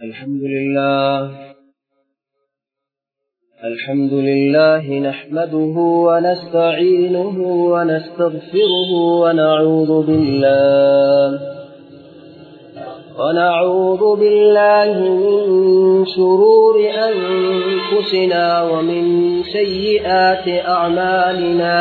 الحمد لله الحمد لله نحمده ونستعينه ونستغفره ونعوذ بالله ونعوذ بالله من شرور أنفسنا ومن سيئات أعمالنا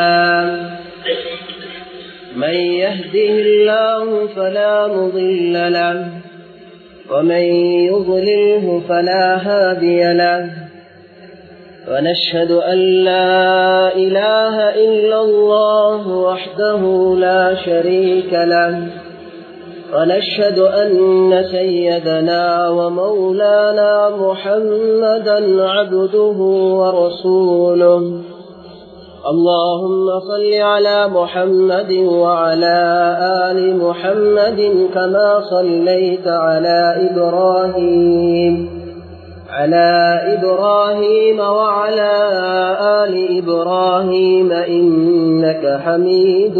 من يهده الله فلا مضل له ومن يضلله فلا هادي له ونشهد أن لا إله إلا الله وحده لا شريك له ونشهد أن سيدنا ومولانا محمدا عبده ورسوله اللهم صل على محمد وعلى آل محمد كما صليت على إبراهيم على إبراهيم وعلى آل إبراهيم إنك حميد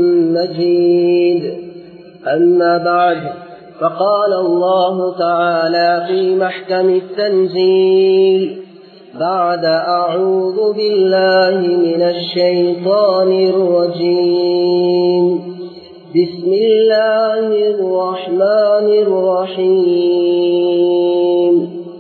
مجيد أما بعد فقال الله تعالى في محكم التنزيل بعد أعوذ بالله من الشيطان الرجيم بسم الله الرحمن الرحيم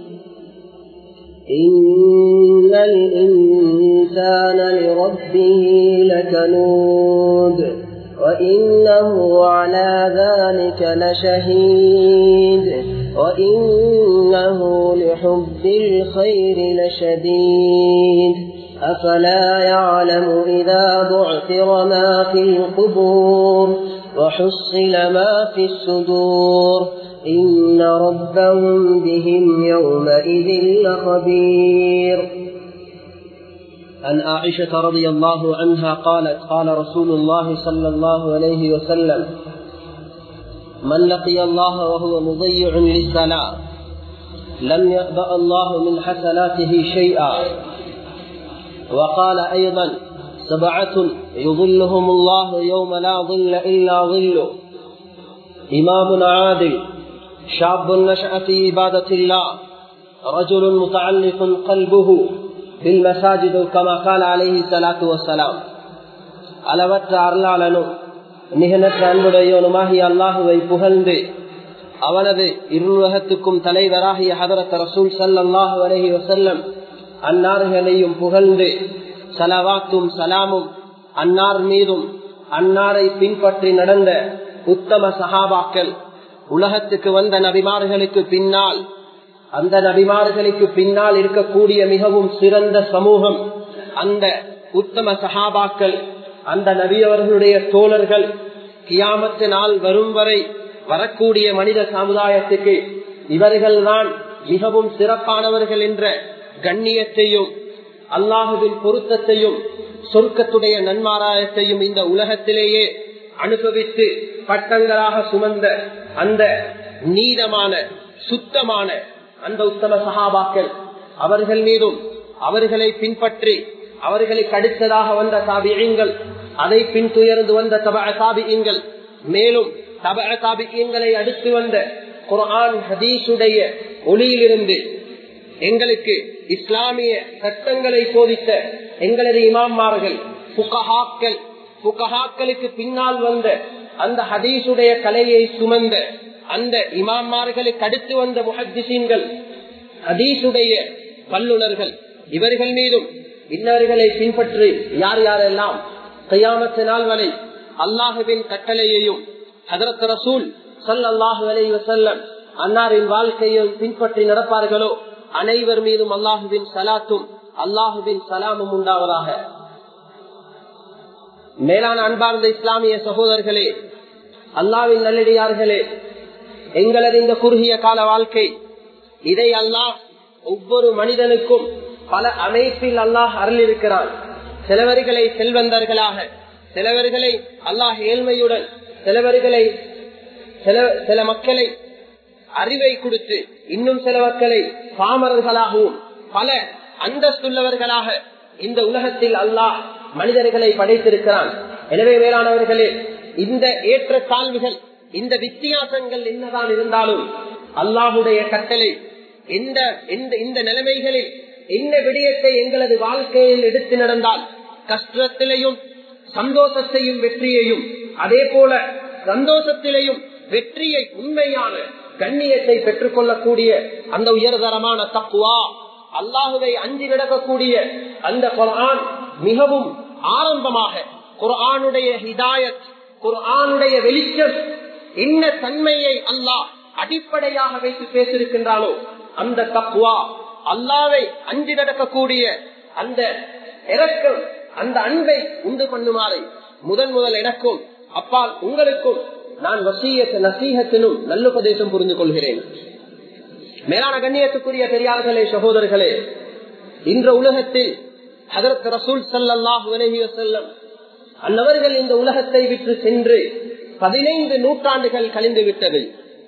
إن الإنسان لربه لكنود وإنه على ذلك لشهيد وإنه لحب الخير لشديد أفلا يعلم إذا بعثر ما في القبور وحصل ما في الصدور إن ربهم بهم يومئذ لخبير عن عائشة رضي الله عنها قالت قال رسول الله صلى الله عليه وسلم من لقي الله وهو مضيع للصلاة لم يأبأ الله من حسناته شيئا وقال أيضا سبعة يظلهم الله يوم لا ظل إلا ظله إمام عادل شاب نشأ في عبادة الله رجل متعلق قلبه بالمساجد كما قال عليه الصلاة والسلام அளவற்ற அருளாளனும் நிகழற்ற அன்புடையவனுமாகிய அல்லாஹுவை புகழ்ந்து அவனது இருநுலகத்துக்கும் தலைவராகிய ஹதரத் ரசூல் சல்லாஹு அலஹி வசல்லம் அன்னார்களையும் புகழ்ந்து சலவாத்தும் சலாமும் அன்னார் மீதும் அன்னாரை பின்பற்றி நடந்த உத்தம சகாபாக்கள் உலகத்துக்கு வந்த நபிமார்களுக்கு பின்னால் அந்த நபிமார்களுக்கு பின்னால் இருக்கக்கூடிய மிகவும் சிறந்த சமூகம் அந்த உத்தம சகாபாக்கள் அந்த நபியவர்களுடைய தோழர்கள் கியாமத்து நாள் வரும் வரை வரக்கூடிய மனித சமுதாயத்துக்கு இவர்கள் தான் மிகவும் சிறப்பானவர்கள் என்ற கண்ணியத்தையும் அல்லாஹுவின் பொருத்தத்தையும் சொர்க்கத்துடைய நன்மாராயத்தையும் இந்த உலகத்திலேயே அனுபவித்து பட்டங்களாக சுமந்த அந்த நீதமான சுத்தமான அந்த உத்தம சகாபாக்கள் அவர்கள் மீதும் அவர்களை பின்பற்றி அவர்களுக்கு அடுத்ததாக வந்த தாபியங்கள் அதை பின்துயர்ந்து வந்த தப தாபியங்கள் மேலும் தப தாபியங்களை அடுத்து வந்த குரான் ஹதீஷுடைய ஒளியிலிருந்து எங்களுக்கு இஸ்லாமிய சட்டங்களை போதித்த எங்களது இமாமார்கள் புகஹாக்கள் புகஹாக்களுக்கு பின்னால் வந்த அந்த ஹதீஷுடைய கலையை சுமந்த அந்த இமாமார்களுக்கு அடுத்து வந்த முஹத்திசீன்கள் ஹதீஷுடைய வல்லுநர்கள் இவர்கள் மீதும் இன்னவர்களை பின்பற்றி யார் யாரெல்லாம் கையாமத்து நாள் வரை அல்லாஹுவின் கட்டளையையும் ஹதரத் ரசூல் சல்லாஹு அலை வசல்லம் அன்னாரின் வாழ்க்கையை பின்பற்றி நடப்பார்களோ அனைவர் மீதும் அல்லாஹுவின் சலாத்தும் அல்லாஹுவின் சலாமும் உண்டாவதாக மேலான அன்பார்ந்த இஸ்லாமிய சகோதரர்களே அல்லாவின் நல்லடியார்களே எங்களது இந்த குறுகிய கால வாழ்க்கை இதை அல்லாஹ் ஒவ்வொரு மனிதனுக்கும் பல அமைப்பில் அல்லாஹ் அருளிருக்கிறான் சிலவர்களை செல்வந்தர்களாக சிலவர்களை அல்லாஹ் ஏழ்மையுடன் சிலவர்களை சில சில மக்களை அறிவை கொடுத்து இன்னும் சில மக்களை பாமரர்களாகவும் பல அந்தஸ்துள்ளவர்களாக இந்த உலகத்தில் அல்லாஹ் மனிதர்களை படைத்திருக்கிறான் எனவே வேளாணவர்களே இந்த ஏற்ற தாழ்வுகள் இந்த வித்தியாசங்கள் என்னதான் இருந்தாலும் அல்லாஹுடைய கட்டளை இந்த இந்த நிலைமைகளில் என்ன விடயத்தை எங்களது வாழ்க்கையில் எடுத்து நடந்தால் கஷ்டத்திலையும் சந்தோஷத்தையும் வெற்றியையும் அதே போல சந்தோஷத்திலையும் வெற்றியை உண்மையான கண்ணியத்தை பெற்றுக் கொள்ளக்கூடிய அந்த உயர்தரமான தக்குவா அல்லாஹுவை அஞ்சி நடக்கக்கூடிய அந்த குரான் மிகவும் ஆரம்பமாக குரானுடைய ஹிதாயத் குரானுடைய வெளிச்சம் என்ன தன்மையை அல்லாஹ் அடிப்படையாக வைத்து பேசியிருக்கின்றாலோ அந்த தக்குவா அல்லாவை அஞ்சி நடக்கக்கூடிய அந்த இறக்கம் அந்த அன்பை உண்டு பண்ணுமாறு முதன் முதல் எனக்கும் அப்பால் உங்களுக்கும் நான் வசீயத்து நசீகத்தினும் நல்லுபதேசம் புரிந்து கொள்கிறேன் மேலான கண்ணியத்துக்குரிய பெரியார்களே சகோதரர்களே இன்ற உலகத்தில் ஹதரத் ரசூல் சல்லாஹூ அலஹி வசல்லம் அன்னவர்கள் இந்த உலகத்தை விட்டு சென்று பதினைந்து நூற்றாண்டுகள் கழிந்து விட்டது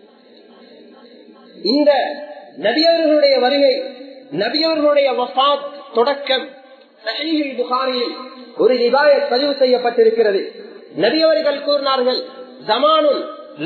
இந்த நபியவர்களுடைய வருகை நபியவர்களுடைய வசாத் தொடக்கம் புகாரியில் ஒரு நிதாய பதிவு செய்யப்பட்டிருக்கிறது நபியவர்கள் கூறினார்கள் ஜமானுன்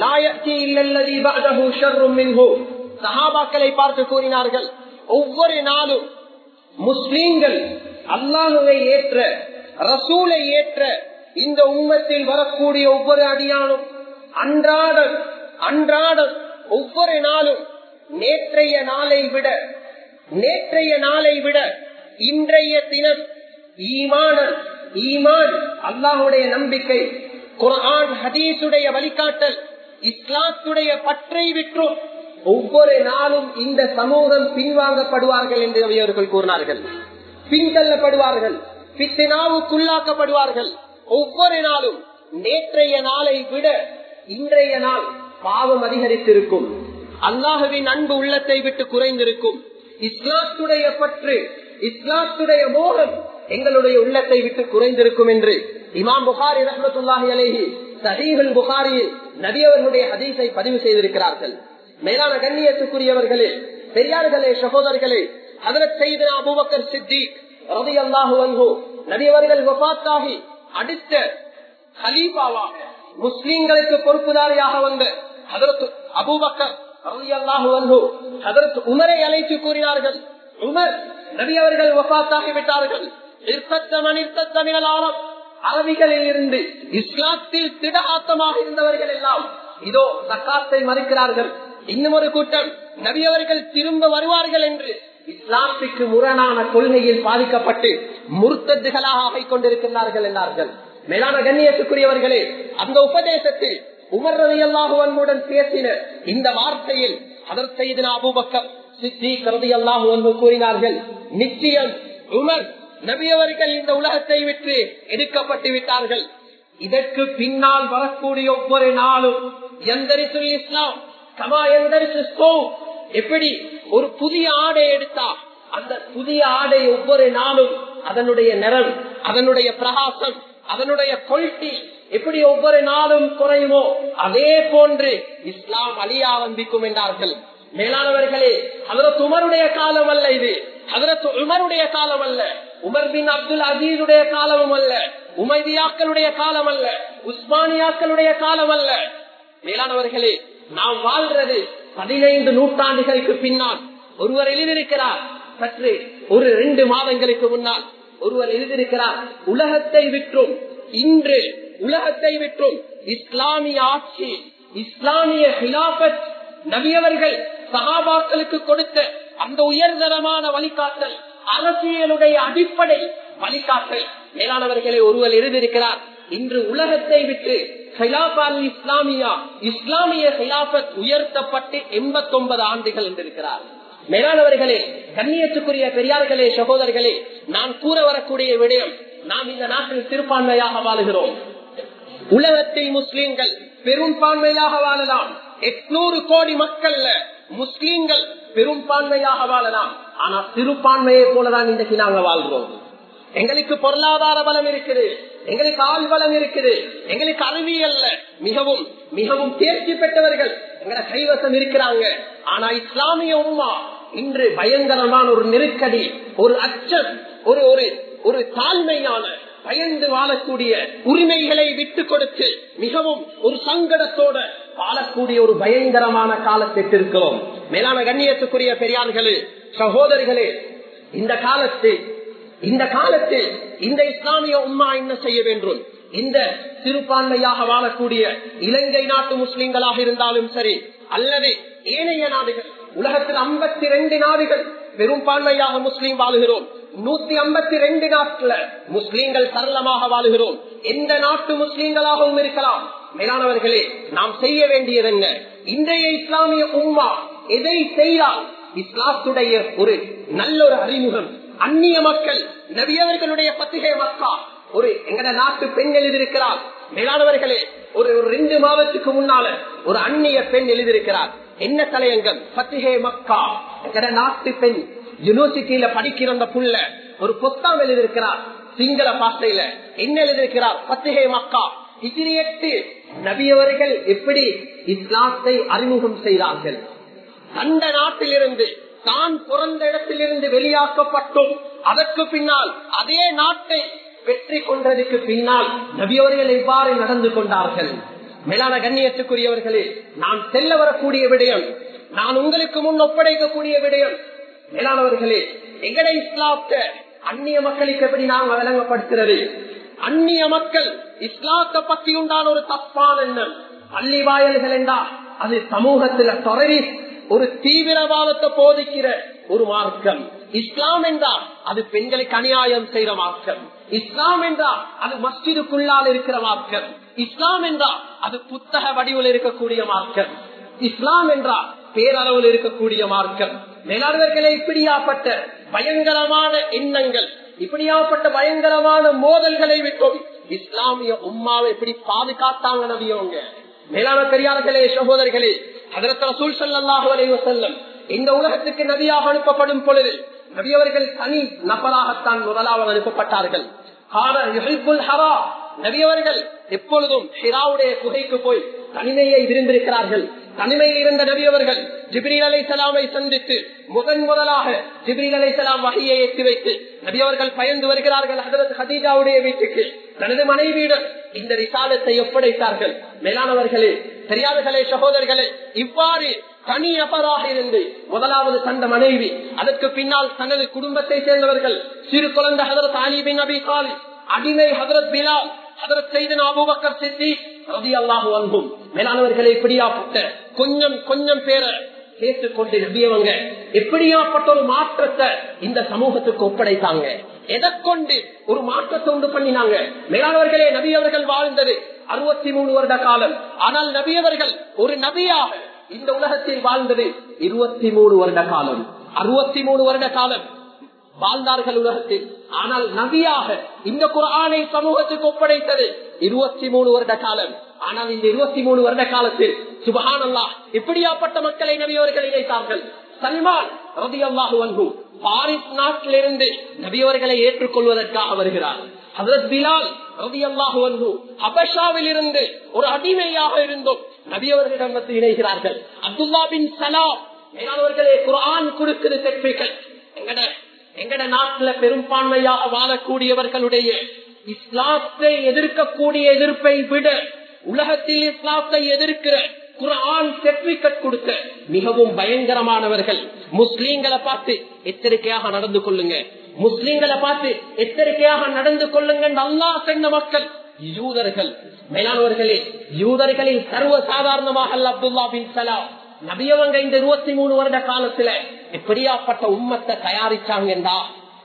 சஹாபாக்களை பார்த்து கூறினார்கள் ஒவ்வொரு நாளும் முஸ்லீம்கள் அல்லாஹுவை ஏற்ற ரசூலை ஏற்ற இந்த உம்மத்தில் வரக்கூடிய ஒவ்வொரு அடியானும் அன்றாடம் அன்றாடம் ஒவ்வொரு நாளும் நேற்றைய நாளை விட நேற்றைய நாளை விட இன்றைய தினம் ஈமான ஈமான் அல்லாஹுடைய நம்பிக்கை குரான் ஹதீசுடைய வழிகாட்டல் இஸ்லாத்துடைய பற்றை விற்றும் ஒவ்வொரு நாளும் இந்த சமூகம் பின்வாங்கப்படுவார்கள் என்று அவர்கள் கூறினார்கள் பின்தள்ளப்படுவார்கள் பித்தினாவுக்குள்ளாக்கப்படுவார்கள் ஒவ்வொரு நாளும் நேற்றைய நாளை விட இன்றைய நாள் பாவம் அதிகரித்திருக்கும் அல்லாஹுவின் அன்பு உள்ளத்தை விட்டு குறைந்திருக்கும் இஸ்லாத்துடைய பற்று இஸ்லாத்துடைய மோகம் எங்களுடைய உள்ளத்தை விட்டு குறைந்திருக்கும் என்று இமாம் புகாரி ரஹமத்துல்லாஹி அலேஹி சஹீஹுல் புகாரியில் நபியவர்களுடைய ஹதீஸை பதிவு செய்திருக்கிறார்கள் மேலான கண்ணியத்துக்குரியவர்களே பெரியார்களே சகோதரர்களே அதற்கு செய்த அபுபக்கர் சித்திக் ரவி அல்லாஹு அன்பு நபியவர்கள் வபாத்தாகி அடுத்த ஹலீஃபாவாக முஸ்லீம்களுக்கு பொறுப்புதாரியாக வந்த அதற்கு அபுபக்கர் ரவி அல்லாஹு அன்பு அதற்கு உமரை அழைத்து கூறினார்கள் உமர் நபி அவர்கள் வபாத்தாகி விட்டார்கள் அரபிகளில் இருந்து இஸ்லாத்தில் திட ஆத்தமாக இருந்தவர்கள் எல்லாம் இதோ சக்காத்தை மறுக்கிறார்கள் இன்னும் ஒரு கூட்டம் நபியவர்கள் திரும்ப வருவார்கள் என்று இஸ்லாத்துக்கு முரணான கொள்கையில் பாதிக்கப்பட்டு முர்த்தத்துகளாக ஆகிக் கொண்டிருக்கிறார்கள் என்றார்கள் மேலான கண்ணியத்துக்குரியவர்களே அந்த உபதேசத்தில் உமர் ரவி அல்லாஹுவனுடன் பேசின இந்த வார்த்தையில் அதர் செய்தின அபுபக்கம் சித்தி கருதி அல்லாஹு கூறினார்கள் நிச்சயம் உமர் நபியவர்கள் இந்த உலகத்தை விட்டு எடுக்கப்பட்டு விட்டார்கள் இதற்கு பின்னால் வரக்கூடிய ஒவ்வொரு நாளும் எந்தரிசு இஸ்லாம் கமா எந்தரிசு எப்படி ஒரு புதிய ஆடை எடுத்தா அந்த புதிய ஆடை ஒவ்வொரு நாளும் அதனுடைய நிறம் அதனுடைய பிரகாசம் அதனுடைய கொள்கை எப்படி ஒவ்வொரு நாளும் குறையுமோ அதே போன்று இஸ்லாம் அழிய ஆரம்பிக்கும் என்றார்கள் மேலானவர்களே அதற்கு உமருடைய காலம் அல்ல இது அதற்கு உமருடைய காலம் அல்ல உமர் பின் அப்துல் அசீதுடைய காலமும் அல்ல உமைதியாக்களுடைய காலம் அல்ல உஸ்மானியாக்களுடைய காலம் அல்ல மேலானவர்களே நாம் வாழ்றது பதினைந்து நூற்றாண்டுகளுக்கு பின்னால் ஒருவர் எழுதியிருக்கிறார் சற்று ஒரு ரெண்டு மாதங்களுக்கு முன்னால் ஒருவர் எழுதியிருக்கிறார் உலகத்தை விற்றும் இன்று உலகத்தை விற்றும் இஸ்லாமிய ஆட்சி இஸ்லாமிய ஹிலாபத் நபியவர்கள் சகாபாக்களுக்கு கொடுத்த அந்த உயர்தரமான வழிகாட்டல் அரசியலுடைய அடிப்படை வழிகாட்டல் மேலானவர்களை ஒருவர் எழுதியிருக்கிறார் இன்று உலகத்தை விட்டு இஸ்லாமியா இஸ்லாமிய ஹிலாபத் உயர்த்தப்பட்டு எண்பத்தி ஒன்பது ஆண்டுகள் என்றிருக்கிறார் மேலானவர்களே கண்ணியத்துக்குரிய பெரியார்களே சகோதரர்களே நான் கூற வரக்கூடிய விடயம் நாம் இந்த நாட்டில் சிறுபான்மையாக வாழுகிறோம் உலகத்தை முஸ்லீம்கள் பெரும்பான்மையாக வாழலாம் எட்நூறு கோடி மக்கள்ல முஸ்லீம்கள் பெரும்பான்மையாக வாழலாம் ஆனா சிறுபான்மையை போலதான் இன்றைக்கு நாங்க வாழ்றோம் எங்களுக்கு பொருளாதார பலம் இருக்குது எங்களுக்கு ஆள் பலம் இருக்குது எங்களுக்கு அறிவியல்ல மிகவும் மிகவும் தேர்ச்சி பெற்றவர்கள் எங்களை கைவசம் இருக்கிறாங்க ஆனா இஸ்லாமிய உமா இன்று பயங்கரமான ஒரு நெருக்கடி ஒரு அச்சம் ஒரு ஒரு ஒரு தாழ்மையான பயந்து வாழக்கூடிய உரிமைகளை விட்டு கொடுத்து மிகவும் ஒரு சங்கடத்தோட வாழக்கூடிய ஒரு பயங்கரமான காலத்திற்கு இருக்கிறோம் மேலான கண்ணியத்துக்குரிய பெரியார்களே சகோதரிகளே இந்த காலத்தில் இந்த காலத்தில் இந்த இஸ்லாமிய உம்மா என்ன செய்ய வேண்டும் இந்த சிறுபான்மையாக வாழக்கூடிய இலங்கை நாட்டு முஸ்லிம்களாக இருந்தாலும் சரி அல்லது ஏனைய நாடுகள் உலகத்தில் ஐம்பத்தி ரெண்டு நாடுகள் பெரும்பான்மையாக முஸ்லீம் வாழுகிறோம் நூத்தி ஐம்பத்தி ரெண்டு நாட்டுல முஸ்லீம்கள் சரளமாக வாழுகிறோம் எந்த நாட்டு முஸ்லீம்களாகவும் இருக்கலாம் மேலானவர்களே நாம் செய்ய வேண்டியது என்ன இன்றைய இஸ்லாமிய உம்மா எதை செய்தால் இஸ்லாத்துடைய ஒரு நல்ல ஒரு அறிமுகம் அந்நிய மக்கள் நபியவர்களுடைய பத்திகை மக்கா ஒரு எங்கட நாட்டு பெண் எழுதியிருக்கிறார் மேலானவர்களே ஒரு ஒரு ரெண்டு மாதத்துக்கு முன்னால ஒரு அந்நிய பெண் எழுதியிருக்கிறார் என்ன தலையங்கம் பத்திகை மக்கா எங்கட நாட்டு பெண் யூனிவர்சிட்டியில படிக்கிற அந்த புள்ள ஒரு புத்தகம் எழுதியிருக்கிறார் சிங்கள பாசையில என்ன எழுதியிருக்கிறார் பத்திகை மக்கா இதில் எட்டு நபியவர்கள் எப்படி இஸ்லாத்தை அறிமுகம் செய்தார்கள் அந்த நாட்டிலிருந்து தான் பிறந்த இடத்திலிருந்து வெளியாக்கப்பட்டும் அதற்கு பின்னால் அதே நாட்டை வெற்றி கொண்டதுக்கு பின்னால் நபியவர்கள் எவ்வாறு நடந்து கொண்டார்கள் மேலான கண்ணியத்துக்குரியவர்களே நான் செல்ல வரக்கூடிய விடயம் நான் உங்களுக்கு முன் ஒப்படைக்கக்கூடிய விடயம் மேலானவர்களே எங்கட இஸ்லாத்த அந்நிய மக்களுக்கு எப்படி நாங்கள் விளங்கப்படுத்துறது அந்நிய மக்கள் இஸ்லாத்தை பத்தி உண்டான ஒரு தப்பான எண்ணம் பள்ளி வாயல்கள் என்றா அது சமூகத்துல தொடரி ஒரு தீவிரவாதத்தை போதிக்கிற ஒரு மார்க்கம் இஸ்லாம் என்றால் அது பெண்களுக்கு அநியாயம் செய்யற மார்க்கம் இஸ்லாம் என்றால் அது மஸ்ஜிதுக்குள்ளால் இருக்கிற மார்க்கம் இஸ்லாம் என்றால் அது புத்தக வடிவில் இருக்கக்கூடிய மார்க்கம் இஸ்லாம் என்றால் பேரளவில் இருக்கக்கூடிய மார்க்கம் மேலாளர்களே இப்படியாப்பட்ட பயங்கரமான எண்ணங்கள் இப்படியாப்பட்ட பயங்கரமான மோதல்களை விட்டோம் இஸ்லாமிய உம்மாவை எப்படி பாதுகாத்தாங்க நபியவங்க மேலான பெரியார்களே சகோதரர்களே அதற்கு ரசூல் சல்லாஹு அலைவ செல்லம் இந்த உலகத்துக்கு நபியாக அனுப்பப்படும் பொழுது நபியவர்கள் தனி நபராகத்தான் முதலாவது அனுப்பப்பட்டார்கள் நபியவர்கள் எப்பொழுதும் ஹிராவுடைய குகைக்கு போய் தனிமையை விரும்பிருக்கிறார்கள் தனிமையில் இருந்த நபியவர்கள் ஜிப்ரீல் அலை சலாமை சந்தித்து முதன் முதலாக ஜிப்ரீல் அலை சலாம் வகையை எட்டி வைத்து நபியவர்கள் பயந்து வருகிறார்கள் ஹதரத் ஹதீஜாவுடைய வீட்டுக்கு தனது மனைவியிடம் இந்த விசாலத்தை ஒப்படைத்தார்கள் மேலானவர்களே பெரியார்களே சகோதரர்களே இவ்வாறு தனி நபராக இருந்து முதலாவது தந்த மனைவி அதற்கு பின்னால் தனது குடும்பத்தை சேர்ந்தவர்கள் சிறு குழந்தை ஹதரத் அலிபின் நபி காலி அடிமை ஹதரத் பிலால் ஹதரத் செய்தன் அபுபக்கர் சித்தி ரதி அல்லாஹு அன்பும் மேலானவர்களை இப்படியாப்பட்ட கொஞ்சம் கொஞ்சம் பேர கேட்டுக்கொண்டு நம்பியவங்க எப்படியாப்பட்ட ஒரு மாற்றத்தை இந்த சமூகத்துக்கு ஒப்படைத்தாங்க எதை கொண்டு ஒரு மாற்றத்தை உண்டு பண்ணினாங்க மேலானவர்களே நபியவர்கள் வாழ்ந்தது அறுபத்தி மூணு வருட காலம் ஆனால் நபியவர்கள் ஒரு நபியாக இந்த உலகத்தில் வாழ்ந்தது இருபத்தி மூணு வருட காலம் அறுபத்தி மூணு வருட காலம் வாழ்ந்தார்கள் உலகத்தில் ஆனால் நபியாக இந்த குரானை சமூகத்துக்கு ஒப்படைத்தது இருபத்தி மூணு வருட காலம் ஆனால் இந்த இருபத்தி மூணு வருட காலத்தில் சுபஹானல்லா இப்படியாப்பட்ட மக்களை நபியவர்கள் இணைத்தார்கள் சல்மான் ரதி அல்லாஹு அன்பு பாரிஸ் நாட்டிலிருந்து நபியவர்களை ஏற்றுக்கொள்வதற்காக வருகிறார் ஹசரத் பிலால் ரதி அல்லாஹு அன்பு ஹபஷாவில் இருந்து ஒரு அடிமையாக இருந்தும் நபியவர்களிடம் வந்து இணைகிறார்கள் அப்துல்லா பின் சலாம் மேலானவர்களே குரான் கொடுக்குது தெற்பிகள் எங்கட எங்கட நாட்டுல பெரும்பான்மையாக வாழக்கூடியவர்களுடைய இஸ்லாத்தை எதிர்க்கக்கூடிய எதிர்ப்பை விட உலகத்தில் இஸ்லாத்தை எதிர்க்கிற குரான் சர்டிபிகேட் கொடுக்க மிகவும் பயங்கரமானவர்கள் முஸ்லீம்களை பார்த்து எச்சரிக்கையாக நடந்து கொள்ளுங்க முஸ்லீம்களை பார்த்து எச்சரிக்கையாக நடந்து கொள்ளுங்க அல்லா சென்ற மக்கள் யூதர்கள் மேலானவர்களே யூதர்களில் சர்வ சாதாரணமாக அப்துல்லா பின் சலாம் நபியவங்க இந்த இருபத்தி மூணு வருட காலத்துல எப்படியாப்பட்ட உம்மத்தை தயாரிச்சாங்கண்டா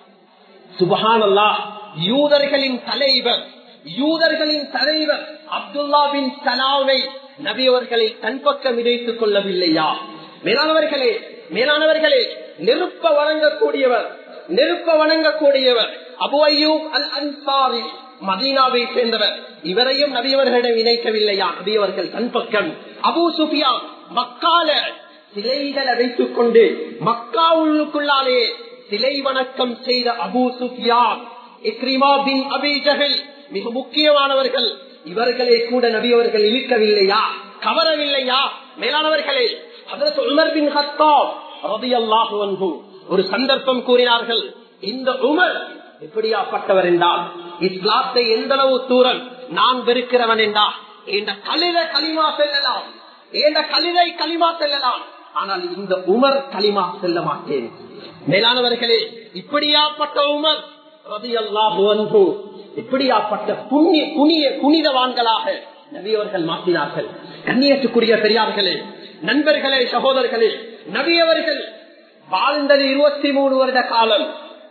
சுபஹானல்லா யூதர்களின் தலைவர் யூதர்களின் தலைவர் அப்துல்லா பின் சலாவை நபியவர்களை தன் பக்கம் இணைத்துக் கொள்ளவில்லையா மேலானவர்களே மேலானவர்களே நெருப்ப வழங்கக்கூடியவர் நெருப்ப வணங்கக்கூடியவர் அபு அய்யூப் அல் அன்சாரி மதீனாவை சேர்ந்தவர் இவரையும் நபியவர்களிடம் இணைக்கவில்லையா நபியவர்கள் தன் பக்கம் அபு சுஃபியா மக்கால சிலைகளை வைத்துக் கொண்டு மக்கா உள்ளுக்குள்ளாலே சிலை வணக்கம் செய்த அபு சுஃபியான் இக்ரிமா பின் அபி ஜஹல் மிக முக்கியமானவர்கள் இவர்களை கூட நபியவர்கள் இழுக்கவில்லையா கவரவில்லையா மேலானவர்களே அதற்கு உமர் பின் ஹத்தாப் ரதியல்லாஹு அன்ஹு ஒரு சந்தர்ப்பம் கூறினார்கள் இந்த உமர் எப்படியாப்பட்டவர் என்றால் இஸ்லாத்தை எந்த அளவு தூரம் நான் வெறுக்கிறவன் என்றா இந்த கலில களிமா செல்லலாம் ஏண்ட கலிதை களிமா செல்லலாம் ஆனால் இந்த உமர் களிமா செல்ல மாட்டேன் மேலானவர்களே இப்படியாப்பட்ட உமர் ரலியல்லாஹு அன்ஹு இப்படியாப்பட்ட புண்ணிய புனிய புனிதவான்களாக நபியவர்கள் மாற்றினார்கள் கண்ணியத்துக்குரிய பெரியார்களே நண்பர்களே சகோதரர்களே நபியவர்கள் வாழ்ந்தது இருபத்தி மூணு வருட காலம்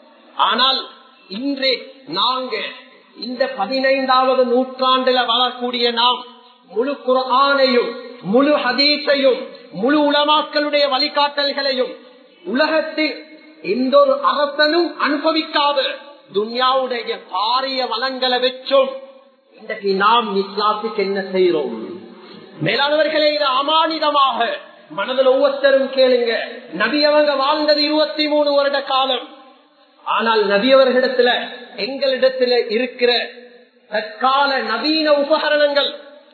ஆனால் இன்றே நாங்க இந்த பதினைந்தாவது நூற்றாண்டுல வரக்கூடிய நாம் முழு குரானையும் முழு ஹதீஸையும் முழு உலமாக்களுடைய வழிகாட்டல்களையும் உலகத்தில் எந்த ஒரு அரசனும் அனுபவிக்காத துன்யாவுடைய பாரிய வளங்களை வச்சும் இன்றைக்கு நாம் இஸ்லாத்துக்கு என்ன செய்யறோம் மேலானவர்களே இது அமானிதமாக மனதில் ஒவ்வொருத்தரும் கேளுங்க நபியவங்க வாழ்ந்தது இருபத்தி மூணு வருட காலம் ஆனால் நபியவர்களிடத்துல எங்களிடத்துல இருக்கிற தற்கால நவீன உபகரணங்கள்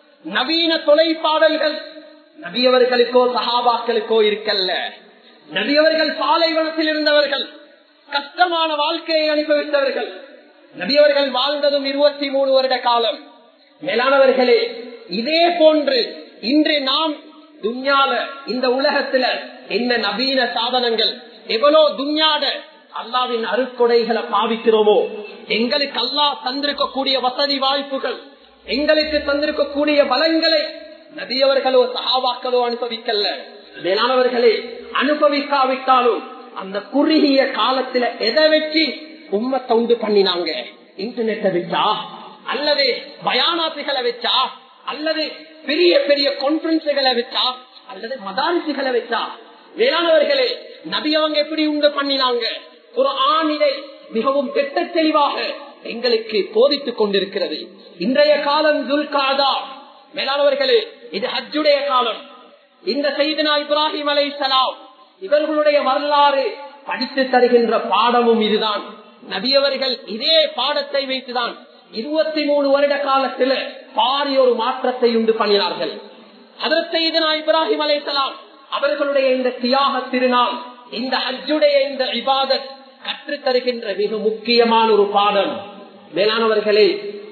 நவீன தொலைப்பாடல்கள் நபியவர்களுக்கோ சகாபாக்களுக்கோ இருக்கல்ல நபியவர்கள் பாலைவனத்தில் இருந்தவர்கள் கஷ்டமான வாழ்க்கையை அனுபவித்தவர்கள் நபியவர்கள் வாழ்ந்ததும் இருபத்தி மூணு வருட காலம் மேலானவர்களே இதே போன்று இன்று நாம் துன்யால இந்த உலகத்துல என்ன நவீன சாதனங்கள் எவ்வளோ துன்யாட அல்லாவின் அருக்கொடைகளை பாவிக்கிறோமோ எங்களுக்கு அல்லாஹ் தந்திருக்கக்கூடிய வசதி வாய்ப்புகள் எங்களுக்கு தந்திருக்கக்கூடிய பலங்களை நபியவர்களோ சகாபாக்களோ அனுபவிக்கல்ல மேலானவர்களே அனுபவிக்காவிட்டாலும் அந்த குறுகிய காலத்துல எதை வச்சு உம்மத்தை உண்டு பண்ணினாங்க இன்டர்நெட்டை வச்சா அல்லது பயானாத்துகளை வச்சா அல்லது பெரிய பெரிய கான்பரன்ஸுகளை வச்சா அல்லது மதாரிசுகளை வச்சா வேளாணவர்களே நபியவங்க எப்படி உண்டு பண்ணினாங்க ஒரு ஆணிலை மிகவும் திட்ட தெளிவாக எங்களுக்கு போதித்துக் கொண்டிருக்கிறது இன்றைய காலம் துல்காதா மேலானவர்களே இது ஹஜ்ஜுடைய காலம் இந்த செய்தினா இப்ராஹிம் அலை சலாம் இவர்களுடைய வரலாறு படித்து தருகின்ற பாடமும் இதுதான் நபியவர்கள் இதே பாடத்தை வைத்துதான் இருபத்தி மூணு வருட காலத்தில் பாரி ஒரு மாற்றத்தை உண்டு பண்ணினார்கள் அதற்கு இதனா இப்ராஹிம் அலை சலாம் அவர்களுடைய இந்த தியாக திருநாள் இந்த ஹஜ்ஜுடைய இந்த இபாதத் கற்றுத் தருகின்ற மிக முக்கியமான ஒரு பாடம் மேலானவர்களே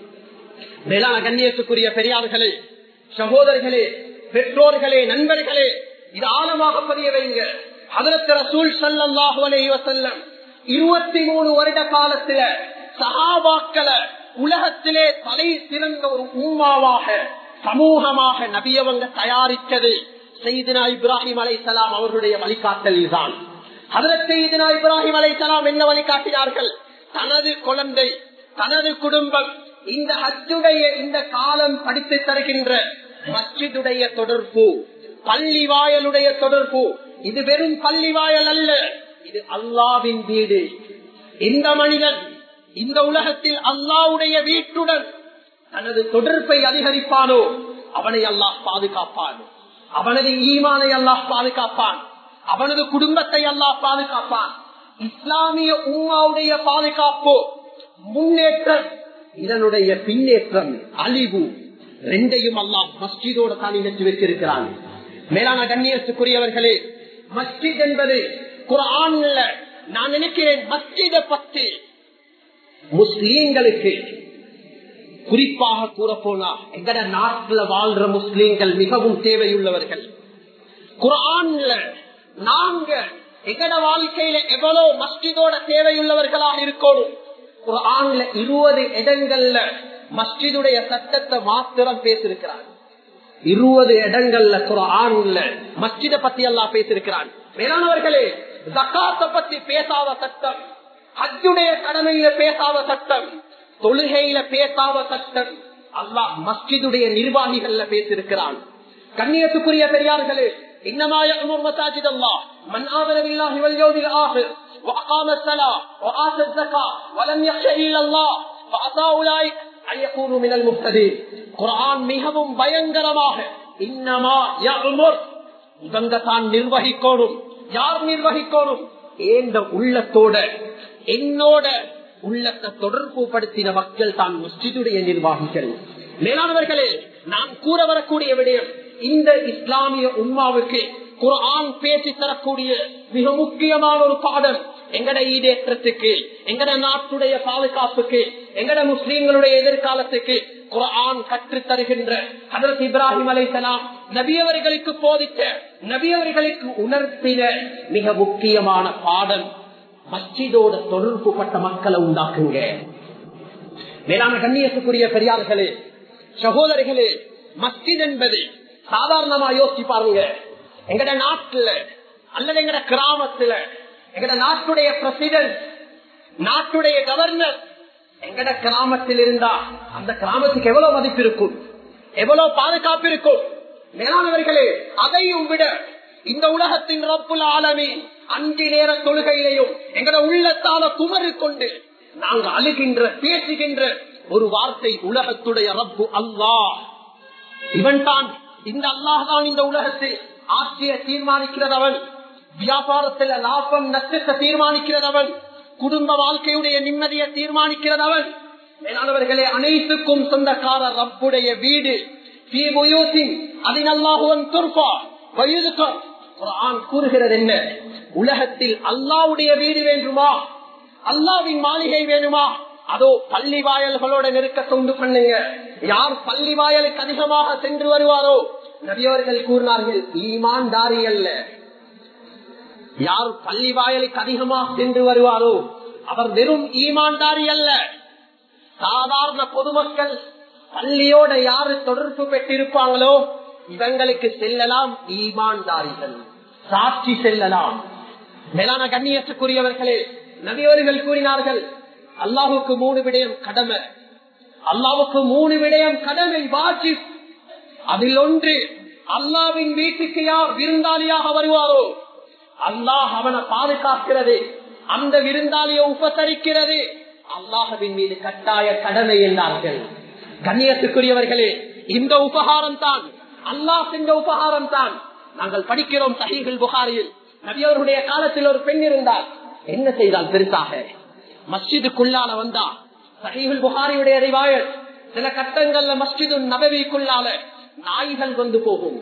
மேலான கண்ணியத்துக்குரிய பெரியார்களே சகோதரர்களே பெற்றோர்களே நண்பர்களே இது ஆழமாக பதிய வைங்க அதற்கு ரசூல் சல்லாஹு அலைஹி வஸல்லம் இருபத்தி மூணு வருட காலத்துல சஹாபாக்களை உலகத்திலே தலை சிறந்த ஒரு உம்மாவாக சமூகமாக நபியவங்க தயாரித்தது செய்தினா இப்ராஹிம் அலைசலாம் அவர்களுடைய வழிகாட்டலில் தான் அதில் செய்தினா இப்ராஹிம் அலைசலாம் என்ன வழிகாட்டினார்கள் தனது குழந்தை தனது குடும்பம் இந்த ஹஜ்ஜுடைய இந்த காலம் படித்து தருகின்ற மஸ்ஜிதுடைய தொடர்பு பள்ளி வாயலுடைய தொடர்பு இது வெறும் பள்ளி வாயல் அல்ல இது அல்லாவின் வீடு இந்த மனிதன் இந்த உலகத்தில் அல்லாவுடைய வீட்டுடன் தனது தொடர்பை அதிகரிப்பானோ அவனை அல்லாஹ் பாதுகாப்பான் அவனது ஈமானை அல்லாஹ் பாதுகாப்பான் அவனது குடும்பத்தை அல்லாஹ் பாதுகாப்பான் இஸ்லாமிய உமாவுடைய பாதுகாப்போ முன்னேற்றம் இதனுடைய பின்னேற்றம் அழிவு ரெண்டையும் அல்லாஹ் மஸ்ஜிதோட தான் இணைத்து வச்சிருக்கிறான் மேலான கண்ணியத்துக்குரியவர்களே மஸ்ஜித் என்பது குரான்ல நான் நினைக்கிறேன் மஸ்ஜிதை பற்றி முஸ்லீம்களுக்கு குறிப்பாக கூற போனா எங்கட நாட்டுல வாழ்ற முஸ்லீம்கள் மிகவும் தேவையுள்ளவர்கள் குரான்ல நாங்க எங்கட வாழ்க்கையில எவ்வளவு மஸ்ஜிதோட தேவையுள்ளவர்களாக இருக்கணும் குரான்ல இருபது இடங்கள்ல மஸ்ஜிதுடைய சட்டத்தை மாத்திரம் பேசிருக்கிறார் இருபது இடங்கள்ல குரான்ல மஸ்ஜித பத்தி எல்லாம் பேசிருக்கிறான் மேலானவர்களே ஜக்காத்த பத்தி பேசாத சட்டம் ஹஜ்ஜுடைய கடமையில பேசாத சட்டம் தொழுகையில பேசாத சட்டம் அல்லாஹ் மஸ்ஜிதுடைய நிர்வாகிகள்ல பேசிருக்கிறான் கண்ணியத்துக்குரிய பெரியார்களே إنما يأمر مساجد الله من آمن بالله واليوم الآخر وأقام الصلاة وآتى الزكاة ولم يخش إلا الله فأتى أولئك أن يكونوا من المهتدين قرآن மிகவும் பயங்கரமாக இன்னமா يأمر இவங்க தான் நிர்வகிக்கணும் யார் நிர்வகிக்கணும் ஏந்த உள்ளத்தோட என்னோட உள்ளத்தை தொடர்பு படுத்தின மக்கள் தான் மஸ்ஜிதுடைய நிர்வாகிகள் மேலானவர்களே நான் கூற வரக்கூடிய விடயம் இந்த இஸ்லாமிய உம்மாவுக்கு குரான் பேசி தரக்கூடிய மிக முக்கியமான ஒரு பாடம் எங்கட ஈடேற்றத்துக்கு எங்கட நாட்டுடைய பாதுகாப்புக்கு எங்கட முஸ்லீம்களுடைய எதிர்காலத்துக்கு குரான் கற்றுத் தருகின்ற அதற்கு இப்ராஹிம் அலைசலாம் நபியவர்களுக்கு போதித்த நபியவர்களுக்கு உணர்த்தின மிக முக்கியமான பாடல் மஸ்ஜிதோட தொடர்பு பட்ட மக்களை உண்டாக்குங்க மேலான கண்ணியத்துக்குரிய பெரியார்களே சகோதரிகளே மஸ்ஜித் என்பது சாதாரணமா யோசிச்சு பாருங்க எங்கட நாட்டுல அல்லது எங்கட கிராமத்துல எங்கட நாட்டுடைய பிரசிடன்ட் நாட்டுடைய கவர்னர் எங்கட கிராமத்தில் இருந்தா அந்த கிராமத்துக்கு எவ்வளவு மதிப்பு இருக்கும் எவ்வளவு பாதுகாப்பு இருக்கும் மேலானவர்களே அதையும் விட இந்த உலகத்தின் ரப்புல் ஆலமி அஞ்சு நேர தொழுகையிலையும் எங்கட உள்ளத்தால குமறு கொண்டு நாங்க அழுகின்ற பேசுகின்ற ஒரு வார்த்தை உலகத்துடைய ரப்பு அல்லாஹ் இவன் தான் இந்த அல்லாஹ் தான் இந்த உலகத்தில் ஆட்சியை தீர்மானிக்கிறதவன் வியாபாரத்தில் லாபம் நஷ்டத்தை தீர்மானிக்கிறதவன் குடும்ப வாழ்க்கையுடைய நிம்மதியை தீர்மானிக்கிறதவன் மேலானவர்களே அனைத்துக்கும் சொந்தக்காரர் ரப்புடைய வீடு அதினல்லாகுவன் துர்பா வயுதுக்கம் குரான் கூறுகிறது என்ன உலகத்தில் அல்லாவுடைய வீடு வேண்டுமா அல்லாவின் மாளிகை வேணுமா அதோ பள்ளி வாயல்களோட நெருக்கத்தை உண்டு பண்ணுங்க யார் பள்ளி வாயலுக்கு அதிகமாக சென்று வருவாரோ நபியவர்கள் கூறினார்கள் ஈமான் தாரி அல்ல யார் பள்ளி வாயலுக்கு அதிகமாக சென்று வருவாரோ அவர் வெறும் ஈமான்தாரி அல்ல சாதாரண பொதுமக்கள் பள்ளியோட யாரு தொடர்பு பெற்றிருப்பாங்களோ இவங்களுக்கு செல்லலாம் ஈமான்தாரிகள் சாட்சி செல்லலாம் மேலான கண்ணியத்துக்குரியவர்களே நபியவர்கள் கூறினார்கள் அல்லாவுக்கு மூணு விடயம் கடமை அல்லாவுக்கு மூணு விடயம் கடமை வாஜி அதில் ஒன்று அல்லாவின் வீட்டுக்கு யார் விருந்தாளியாக வருவாரோ அல்லாஹ் அவனை பாதுகாக்கிறது அந்த விருந்தாளியை உபசரிக்கிறது அல்லாஹவின் மீது கட்டாய கடமை என்றார்கள் கண்ணியத்துக்குரியவர்களே இந்த உபகாரம் தான் அல்லாஹ் செஞ்ச உபகாரம் தான் நாங்கள் படிக்கிறோம் சஹீகள் புகாரியில் நபியவர்களுடைய காலத்தில் ஒரு பெண் இருந்தால் என்ன செய்தால் பெருசாக மஸ்ஜிதுக்குள்ளால வந்தா சஹீகுல் புகாரியுடைய அறிவாயல் சில கட்டங்கள்ல மஸ்ஜிது நபவிக்குள்ளால நாய்கள் வந்து போகும்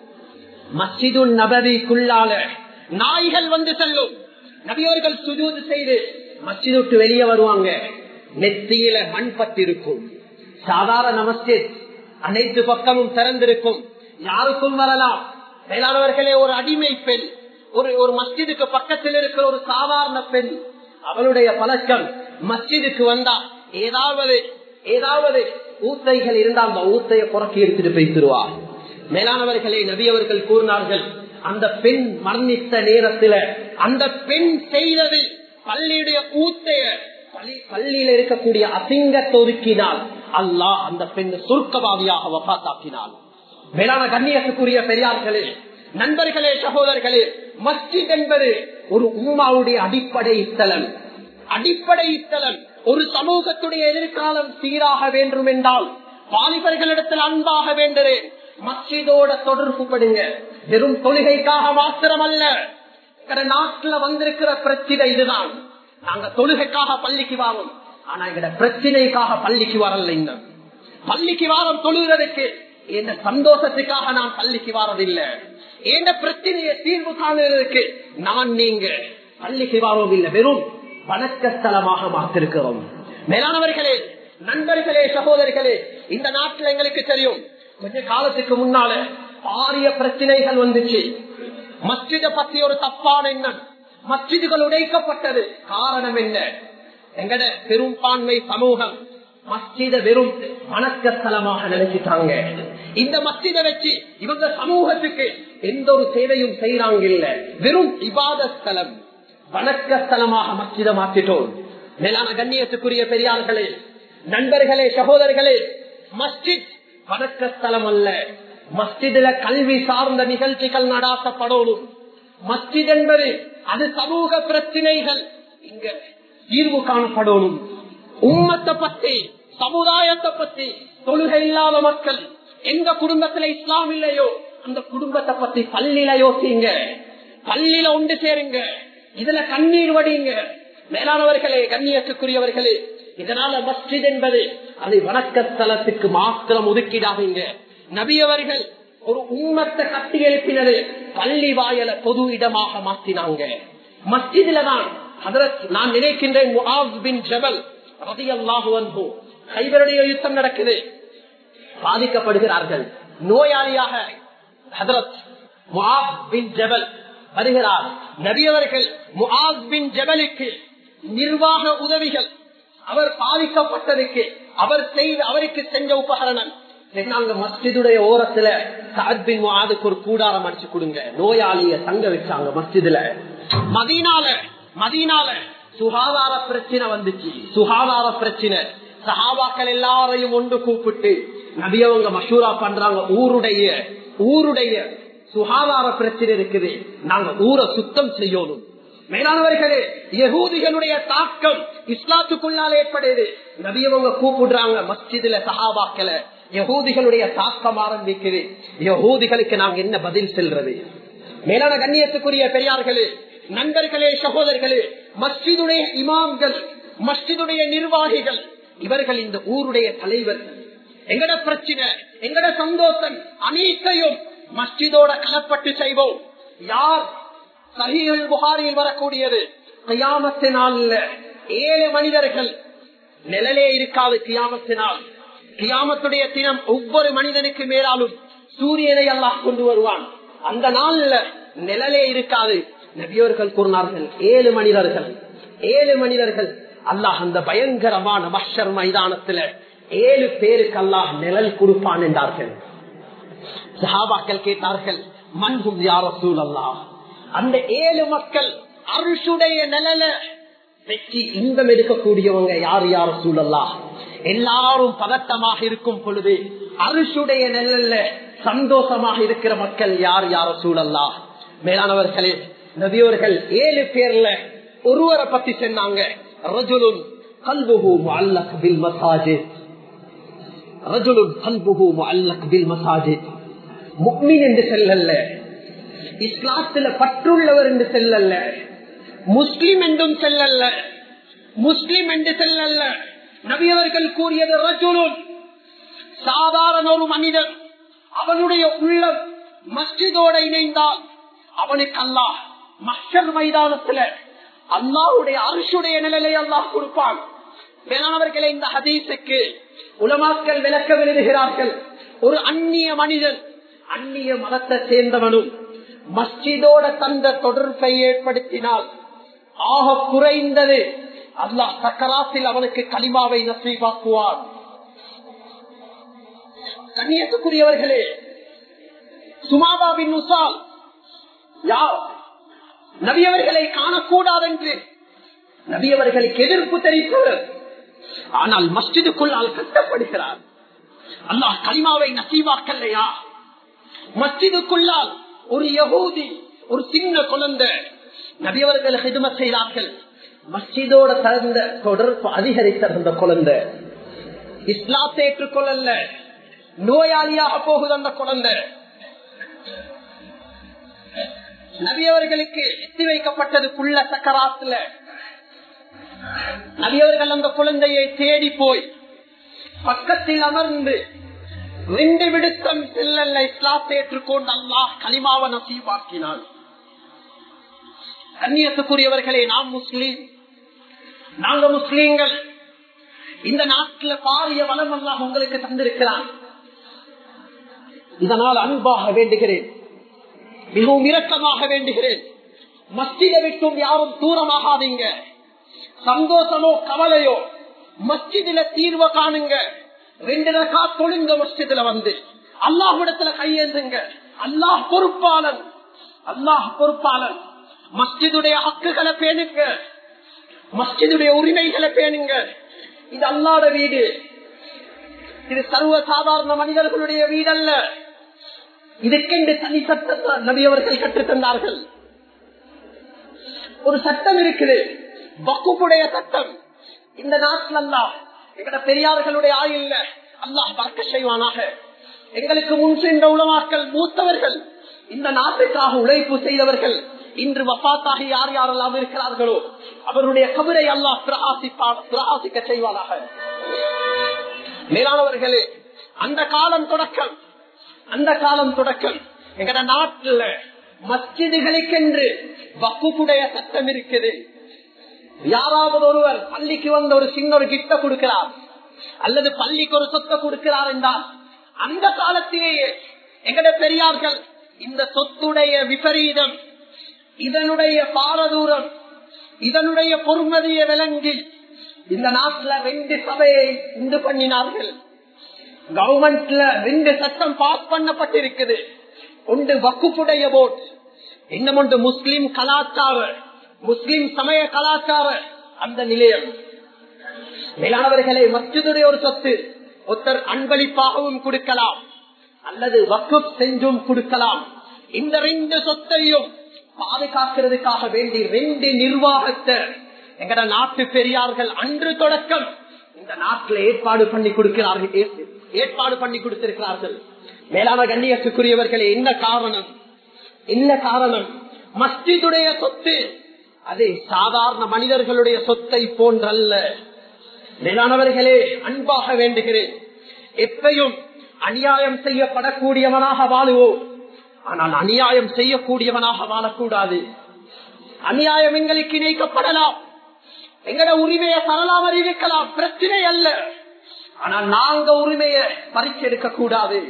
மஸ்ஜிது நபவிக்குள்ளால நாய்கள் வந்து செல்லும் நபியவர்கள் சுஜூது செய்து மஸ்ஜித் விட்டு வெளியே வருவாங்க நெத்தியில மண் பட்டிருக்கும் சாதாரண மஸ்ஜித் அனைத்து பக்கமும் திறந்திருக்கும் யாருக்கும் வரலாம் மேலானவர்களே ஒரு அடிமை பெண் ஒரு ஒரு மஸ்ஜிதுக்கு பக்கத்தில் இருக்கிற ஒரு சாதாரண பெண் அவளுடைய பழக்கம் மஸ்ஜிதுக்கு வந்தா ஏதாவது ஏதாவது ஊத்தைகள் இருந்தால் அந்த ஊத்தைய புறக்கி எடுத்துட்டு போய்த்திருவார் மேலானவர்களே நபியவர்கள் கூறினார்கள் அந்த பெண் மரணித்த நேரத்துல அந்த பெண் செய்தது பள்ளியுடைய ஊத்தைய பள்ளியில இருக்கக்கூடிய அசிங்கத்தை ஒதுக்கினால் அல்லாஹ் அந்த பெண் சுருக்கவாதியாக வபாத்தாக்கினாள் மேலான கண்ணியத்துக்குரிய பெரியார்களே நண்பர்களே சகோதரர்களே மஸ்ஜித் என்பது ஒரு உம்மாவுடைய அடிப்படை ஸ்தலம் அடிப்படை ஸ்தலம் ஒரு சமூகத்துடைய எதிர்காலம் சீராக வேண்டும் என்றால் வாலிபர்களிடத்தில் அன்பாக வேண்டுறேன் மஸ்ஜிதோட தொடர்பு படுங்க வெறும் தொழுகைக்காக மாத்திரம் அல்ல நாட்டுல வந்திருக்கிற பிரச்சனை இதுதான் நாங்க தொழுகைக்காக பள்ளிக்கு வாரோம் ஆனா எங்கட பிரச்சனைக்காக பள்ளிக்கு வரல இன்னும் பள்ளிக்கு வாரம் தொழுகிறதுக்கு என்ன சந்தோஷத்துக்காக நான் பள்ளிக்கு வாரதில்லை என்ன பிரச்சனையை தீர்வு காணுறதுக்கு நான் நீங்க பள்ளிக்கு வாரோம் இல்லை வெறும் வணக்கஸ்தலமாக மாத்திருக்கிறோம் மேலானவர்களே நண்பர்களே சகோதரிகளே இந்த நாட்டில் எங்களுக்கு தெரியும் கொஞ்ச காலத்துக்கு முன்னால பாரிய பிரச்சனைகள் வந்துச்சு மஸ்ஜித பத்தி ஒரு தப்பான எண்ணம் மஸ்ஜிதுகள் உடைக்கப்பட்டது காரணம் என்ன எங்கட பெரும்பான்மை சமூகம் மஸ்ஜித வெறும் வணக்கஸ்தலமாக நினைச்சிட்டாங்க இந்த மஸ்ஜித வச்சு இவங்க சமூகத்துக்கு எந்த ஒரு சேவையும் செய்யறாங்க இல்ல வெறும் இபாத ஸ்தலம் வணக்கஸ்தலமாக மஸ்ஜித மாற்றிட்டோம் மேலான கண்ணியத்துக்குரிய பெரியார்களே நண்பர்களே சகோதரர்களே மஸ்ஜித் வணக்கஸ்தலம் அல்ல மஸ்ஜிதுல கல்வி சார்ந்த நிகழ்ச்சிகள் நடாத்தப்படணும் மஸ்ஜித் என்பது அது சமூக பிரச்சனைகள் இங்க தீர்வு காணப்படணும் உம்மத்தை பத்தி சமுதாயத்தை பத்தி தொழுகை இல்லாத மக்கள் எந்த குடும்பத்துல இஸ்லாம் இல்லையோ அந்த குடும்பத்தை பத்தி பள்ளியில யோசிங்க பள்ளியில ஒன்று சேருங்க இதுல கண்ணீர் வடிங்க மேலானவர்களே கண்ணியத்துக்குரியவர்களே இதனால மஸ்ஜித் என்பது அதை வணக்க ஸ்தலத்துக்கு மாத்திரம் ஒதுக்கிடாதீங்க நபியவர்கள் ஒரு உண்மத்தை கட்டி எழுப்பினது பள்ளி வாயல பொது இடமாக மாற்றினாங்க மஸ்ஜிதுல தான் நான் நினைக்கின்றேன் கைபருடைய யுத்தம் நடக்குது பாதிக்கப்படுகிறார்கள் நோயாளியாக ஹதரத் முஆத் பின் ஜபல் வருகிறார் நபியவர்கள் முஆத் பின் ஜபலுக்கு நிர்வாக உதவிகள் அவர் பாதிக்கப்பட்டதுக்கு அவர் செய்த அவருக்கு செஞ்ச உபகரணம் நாங்க மஸ்ஜிதுடைய ஓரத்துல சாத்பின் முஆதுக்கு ஒரு கூடாரம் அடிச்சு கொடுங்க நோயாளிய தங்க வச்சாங்க மஸ்ஜிதுல மதீனால மதீனால சுகாதார பிரச்சனை வந்துச்சு சுகாதார பிரச்சனை சஹாபாக்கள் எல்லாரையும் ஒன்று கூப்பிட்டு நபியவங்க மஷூரா பண்றாங்க ஊருடைய ஊருடைய சுகாதார பிரச்சனை இருக்குது நாங்க ஊரை சுத்தம் செய்யணும் மேலானவர்களே யகூதிகளுடைய தாக்கம் இஸ்லாத்துக்குள்ளால் ஏற்படுது நபியவங்க கூப்பிடுறாங்க மஸ்ஜிதுல சஹாபாக்களை யகூதிகளுடைய தாக்கம் ஆரம்பிக்குது யகூதிகளுக்கு நாங்க என்ன பதில் செல்றது மேலான கண்ணியத்துக்குரிய பெரியார்களே நண்பர்களே சகோதரர்களே மஸ்ஜிதுடைய இமாம்கள் மஸ்ஜிதுடைய நிர்வாகிகள் இவர்கள் இந்த ஊருடைய தலைவர்கள் எங்கட பிரச்சனை எங்கட சந்தோஷம் அனைத்தையும் மஸ்ஜிதோட கலப்பட்டு செய்வோம் யார் சஹீல் புகாரியில் வரக்கூடியது கியாமத்தினால் ஏழு மனிதர்கள் நிழலே இருக்காது கியாமத்தினால் கியாமத்துடைய தினம் ஒவ்வொரு மனிதனுக்கு மேலாலும் சூரியனை அல்லாஹ் கொண்டு வருவான் அந்த நாள்ல நிழலே இருக்காது நபியவர்கள் கூறினார்கள் ஏழு மனிதர்கள் ஏழு மனிதர்கள் அல்லாஹ் அந்த பயங்கரமான மஷர் மைதானத்துல ஏழு பேருக்கு அல்லாஹ் நிழல் கொடுப்பான் என்றார்கள் சஹாபாக்கள் கேட்டார்கள் மண்கும் யார சூழல்லா அந்த ஏழு மக்கள் அருஷுடைய நிழல வெற்றி இன்பம் எடுக்கக்கூடியவங்க யார் யார் சூழல்லா எல்லாரும் பதட்டமாக இருக்கும் பொழுது அரிசுடைய நிழல்ல சந்தோஷமாக இருக்கிற மக்கள் யார் யார சூழல்லா மேலானவர்களே நபியவர்கள் ஏழு பேர்ல ஒருவரை பத்தி சொன்னாங்க ரஜுலுன் கல்புகு முஅல்லக் பில் மசாஜித் ரஜுலுன் கல்புகு முஅல்லக் பில் மசாஜித் முக்மின் என்று செல்லல்ல இஸ்லாத்துல பற்றுள்ளவர் என்று செல்லல்ல முஸ்லிம் என்றும் செல்லல்ல முஸ்லிம் என்று செல்லல்ல நபியவர்கள் கூறியது ரஜுலுன் சாதாரண ஒரு மனிதன் அவனுடைய உள்ளம் மஸ்ஜிதோட இணைந்தால் அவனுக்கு அல்லாஹ் மஷர் மைதானத்துல அல்லாஹுடைய அரிசுடைய நிலையை அல்லாஹ் கொடுப்பான் வேளாணவர்களே இந்த ஹதீஸுக்கு உலமாக்கள் விளக்க எழுதுகிறார்கள் ஒரு அந்நிய மனிதன் அந்நிய மதத்தை சேர்ந்தவனும் மஸ்ஜிதோட தந்த தொடர்பை ஏற்படுத்தினால் ஆக குறைந்தது அல்லாஹ் சக்கராத்தில் அவனுக்கு களிமாவை நசீபாக்குவான் கண்ணியத்துக்குரியவர்களே சுமாதாவின் உசால் யார் நபியவர்களை காணக்கூடாது என்று நபியவர்களுக்கு எதிர்ப்பு தெரிவித்தவர் ஆனால் மஸ்ஜிதுக்குள்ளால் கட்டப்படுகிறார் அல்லாஹ் களிமாவை நசீவாக்கல்லையா மஸ்ஜிதுக்குள்ளால் ஒரு யகூதி ஒரு சின்ன குழந்தை நபியவர்கள் ஹிதுமத் செய்தார்கள் மஸ்ஜிதோட தகுந்த தொடர்பு அதிகரித்த அந்த குழந்தை இஸ்லாத்தை ஏற்றுக்கொள்ளல நோயாளியாக போகுது அந்த குழந்தை நபியவர்களுக்கு எத்தி வைக்கப்பட்டது புள்ள சக்கராத்துல நபியவர்கள் அந்த குழந்தையை தேடி போய் பக்கத்தில் அமர்ந்து ரெண்டு விடுத்தம் செல்லல்ல இஸ்லாத்தை ஏற்றுக்கொண்டு அல்லாஹ் களிமாவ நசீபாக்கினான் கண்ணியத்துக்குரியவர்களே நாம் முஸ்லீம் நாங்க முஸ்லீம்கள் இந்த நாட்டில் பாரிய வளம் அல்லாஹ் உங்களுக்கு தந்திருக்கிறான் இதனால் அன்பாக வேண்டுகிறேன் மிகவும் இரக்கமாக வேண்டுகிறேன் மஸ்ஜிதை விட்டும் யாரும் தூரமாகாதீங்க சந்தோஷமோ கவலையோ மஸ்ஜிதில தீர்வை காணுங்க ரெண்டு ரகா தொழுங்க மஸ்ஜிதுல வந்து அல்லாஹ்விடத்துல கையேந்துங்க அல்லாஹ் பொறுப்பாளன் அல்லாஹ் பொறுப்பாளன் மஸ்ஜிதுடைய ஹக்குகளை பேணுங்க மஸ்ஜிதுடைய உரிமைகளை பேணுங்க இது அல்லாத வீடு இது சர்வ சாதாரண மனிதர்களுடைய வீடு அல்ல இதுக்கென்று தனி சட்டத்தை நபியவர்கள் கற்றுத் தந்தார்கள் ஒரு சட்டம் இருக்குது வக்குப்புடைய சட்டம் இந்த நாட்டில் அல்லாஹ் எங்கட பெரியார்களுடைய ஆயுள்ல அல்லாஹ் பார்க்க செய்வானாக எங்களுக்கு முன் சென்ற உலமாக்கள் மூத்தவர்கள் இந்த நாட்டுக்காக உழைப்பு செய்தவர்கள் இன்று வப்பாத்தாகி யார் யாரெல்லாம் இருக்கிறார்களோ அவருடைய கபரை அல்லாஹ் பிரகாசிக்க செய்வானாக மேலானவர்களே அந்த காலம் தொடக்கம் அந்த காலம் தொடக்கம் எங்கட நாட்டுல மஸ்ஜிதுகளுக்கென்று வக்குடைய சட்டம் இருக்குது யாராவது ஒருவர் பள்ளிக்கு வந்த ஒரு சின்ன ஒரு கிட்ட கொடுக்கிறார் அல்லது பள்ளிக்கு ஒரு சொத்தை கொடுக்கிறார் என்றால் அந்த காலத்திலேயே எங்கட பெரியார்கள் இந்த சொத்துடைய விபரீதம் இதனுடைய பாரதூரம் இதனுடைய பொறுமதியை விளங்கி இந்த நாட்டுல ரெண்டு சபையை உண்டு பண்ணினார்கள் கவர்மெண்ட்ல ரெண்டு சட்டம் பாஸ் பண்ணப்பட்டிருக்குது ஒன்று வக்குப்புடைய போர்ட் இன்னும் ஒன்று முஸ்லிம் கலாச்சார முஸ்லிம் சமய கலாச்சார அந்த நிலையம் மேலானவர்களே மஸ்ஜிதுடைய ஒரு சொத்து ஒருத்தர் அன்பளிப்பாகவும் கொடுக்கலாம் அல்லது வக்குப் செஞ்சும் கொடுக்கலாம் இந்த ரெண்டு சொத்தையும் பாதுகாக்கிறதுக்காக வேண்டி ரெண்டு நிர்வாகத்தை எங்கட நாட்டு பெரியார்கள் அன்று தொடக்கம் இந்த நாட்டில் ஏற்பாடு பண்ணி கொடுக்கிறார்கள் ஏ- ஏற்பாடு பண்ணி கொடுத்திருக்கிறார்கள் மேலான கண்ணியத்துக்குரியவர்களே என்ன காரணம் என்ன காரணம் மஸ்ஜிதுடைய சொத்து அது சாதாரண மனிதர்களுடைய சொத்தை போன்றல்ல மேலானவர்களே அன்பாக வேண்டுகிறேன் எப்பையும் அநியாயம் செய்யப்படக்கூடியவனாக வாழுவோம் ஆனால் அநியாயம் செய்யக்கூடியவனாக வாழக்கூடாது அநியாயம் எங்களுக்கு இணைக்கப்படலாம் எங்கட உரிமையை தரலாம் அறிவிக்கலாம் பிரச்சனை அல்ல ஆனால் நாங்க உரிமையை பறிச்செடுக்க கூடாது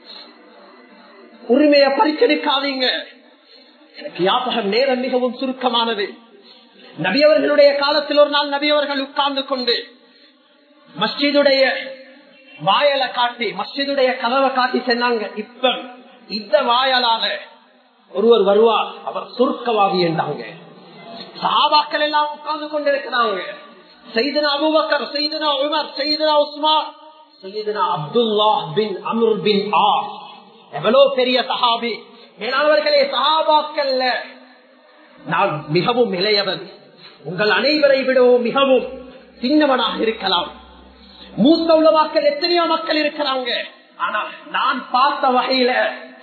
உரிமையை பறிச்செடுக்காதீங்க எனக்கு ஞாபகம் நேரம் மிகவும் சுருக்கமானது நபியவர்களுடைய காலத்தில் ஒரு நாள் நபியவர்கள் உட்கார்ந்து கொண்டு மஸ்ஜிதுடைய வாயலை காட்டி மஸ்ஜிதுடைய கதவை காட்டி சொன்னாங்க இப்ப இந்த வாயலால ஒருவர் வருவார் அவர் சுருக்கவாதி என்றாங்க சாபாக்கள் எல்லாம் உட்கார்ந்து கொண்டிருக்கிறாங்க செய்தனா அபுபக்கர் செய்தனா உமர் செய்தனா உஸ்மான் செய்தனா அப்துல்லா பின் அமர் பின் ஆ எவ்வளவு பெரிய சஹாபி மேலானவர்களே சஹாபாக்கள்ல நான் மிகவும் இளையவன் உங்கள் அனைவரை விடவும் மிகவும் சின்னவனாக இருக்கலாம் மூத்த உலமாக்கள் எத்தனையோ மக்கள் இருக்கிறாங்க ஆனா நான் பார்த்த வகையில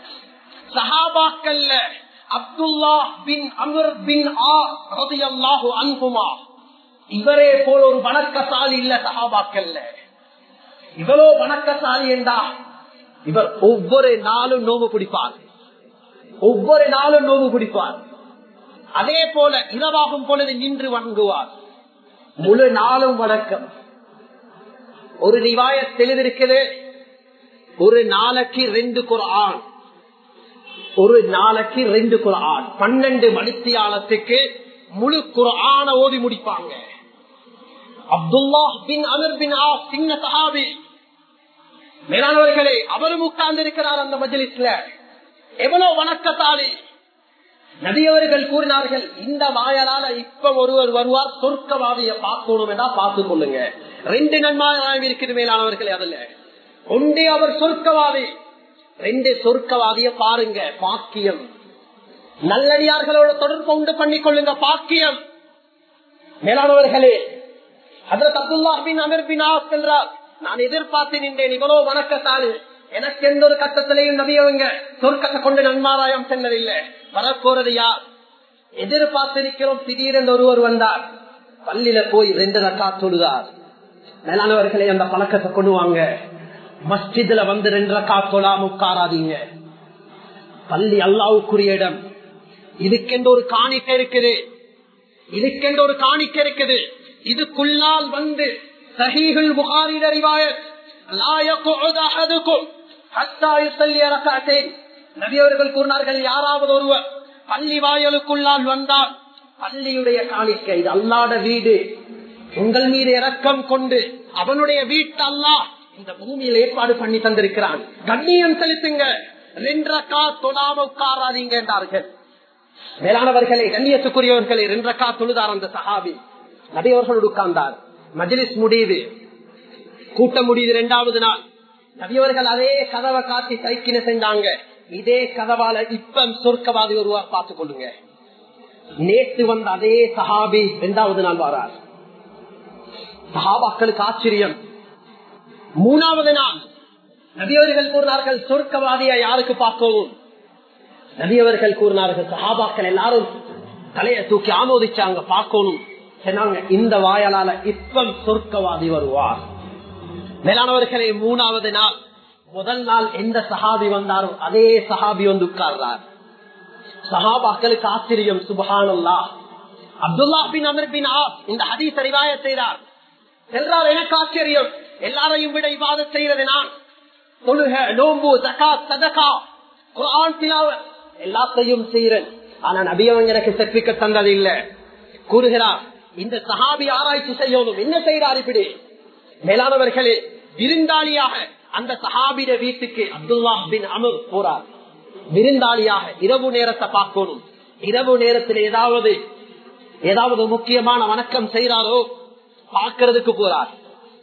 சஹாபாக்கள்ல அப்துல்லா பின் அமர் பின் ஆ ரதியல்லாஹு அன்புமா இவரே போல ஒரு வணக்கசாலி இல்ல சஹாபாக்கள்ல இவரோ வணக்கசாலி என்றா இவர் ஒவ்வொரு நாளும் நோவு பிடிப்பார் ஒவ்வொரு நாளும் நோவு பிடிப்பார் அதே போல இரவாகும் பொழுது நின்று வணங்குவார் முழு நாளும் வணக்கம் ஒரு ரிவாய தெளிவிருக்குது ஒரு நாளைக்கு ரெண்டு குரான் ஒரு நாளைக்கு ரெண்டு குரான் பன்னெண்டு மணித்தியாலத்துக்கு முழு குரான ஓதி முடிப்பாங்க அப்துல்லா பின் அமர் பின் ஆ சின்ன சஹாபி மேலானவர்களே அவரும் உட்கார்ந்து இருக்கிறார் அந்த மஜலிஸ்ல எவ்வளவு வணக்கத்தாளி நபியவர்கள் கூறினார்கள் இந்த வாயலால இப்ப ஒருவர் வருவார் சொர்க்கவாதிய பார்க்கணும் என்றா பார்த்துக் கொள்ளுங்க ரெண்டு நன்மாயம் இருக்குது மேலானவர்களே அதுல ஒன்றே அவர் சொர்க்கவாதி ரெண்டு சொர்க்கவாதிய பாருங்க பாக்கியம் நல்லடியார்களோட தொடர்பு உண்டு பண்ணிக் கொள்ளுங்க பாக்கியம் மேலானவர்களே அதற்கு Abdullah bin Amr bin As என்றார் நான் எதிர்பார்த்து நின்றேன் இவ்வளவு வணக்கத்தானு எனக்கு எந்த ஒரு கட்டத்திலையும் நபியவங்க சொர்க்கத்தை கொண்டு நன்மாராயம் சென்றதில்லை வரப்போறது யார் எதிர்பார்த்திருக்கிறோம் திடீரென்று ஒருவர் வந்தார் பள்ளியில போய் ரெண்டு ரக்கா தொழுதார் மேலானவர்களே அந்த பழக்கத்தை கொண்டு வாங்க மஸ்ஜித்ல வந்து ரெண்டு ரக்கா தொழாம உட்காராதீங்க பள்ளி அல்லாவுக்குரிய இடம் இதுக்கென்று ஒரு காணிக்கை இருக்குது இதுக்கென்று ஒரு காணிக்கை இருக்குது இதுக்குள்ளால் வந்து சஹீஹுல் புகாரி அறிவாயத் லா யக்உது அஹதுக்கும் ஹத்தா யுஸல்லி ரக்அத்தைன் நபி அவர்கள் கூறினார்கள் யாராவது ஒருவர் பள்ளி வாயலுக்குள்ளால் வந்தால் பள்ளியுடைய காணிக்கை இது அல்லாட வீடு உங்கள் மீது இரக்கம் கொண்டு அவனுடைய வீட்டு அல்லாஹ் இந்த பூமியில் ஏற்பாடு பண்ணி தந்திருக்கிறான் கண்ணியம் செலுத்துங்க ரெண்டரக்கா தொடாம உட்காராதீங்க என்றார்கள் மேலானவர்களே கண்ணியத்துக்குரியவர்களே ரெண்டரக்கா தொழுதார் அந்த சஹாபி நபி அவர்களோடு உட்கார்ந்தார் மஜ்லிஸ் முடியுது கூட்டம் முடியுது இரண்டாவது நாள் நபியவர்கள் அதே கதவை காட்டி சைக்கின செஞ்சாங்க இதே கதவால இப்ப சொர்க்கவாதி ஒருவர் பார்த்துக் கொள்ளுங்க நேற்று வந்த அதே சஹாபி இரண்டாவது நாள் வரார் சஹாபாக்களுக்கு ஆச்சரியம் மூணாவது நாள் நபியவர்கள் கூறினார்கள் சொர்க்கவாதியா யாருக்கு பார்க்கவும் நபியவர்கள் கூறினார்கள் சஹாபாக்கள் எல்லாரும் தலையை தூக்கி ஆமோதிச்சாங்க பார்க்கணும் சொன்னாங்க இந்த வாயலால இப்பம் சொர்க்கவாதி வருவார் மேலானவர்களே மூணாவது நாள் முதல் நாள் எந்த சஹாபி வந்தாரோ அதே சஹாபி வந்து உட்கார்றார் சஹாபாக்களுக்கு ஆச்சரியம் சுபஹானல்லா அப்துல்லா பின் அமர் பின் ஆ இந்த ஹதீஸ் அறிவாய செய்தார் சென்றார் எனக்கு ஆச்சரியம் எல்லாரையும் விட இவாத செய்வது நான் தொழுக நோம்பு ஜகாத் சதகா குர்ஆன் திலாவத் எல்லாத்தையும் செய்யறேன் ஆனா நபியவன் எனக்கு சர்டிபிகேட் தந்தது இல்ல கூறுகிறார் இந்த சஹாபி ஆராய்ச்சி செய்யணும் என்ன செய்யறார் இப்படி மேலானவர்களே விருந்தாளியாக அந்த சஹாபிட வீட்டுக்கு அப்துல்லா பின் அமர் போறார் விருந்தாளியாக இரவு நேரத்தை பார்க்கணும் இரவு நேரத்தில் ஏதாவது ஏதாவது முக்கியமான வணக்கம் செய்யறாரோ பார்க்கறதுக்கு போறார்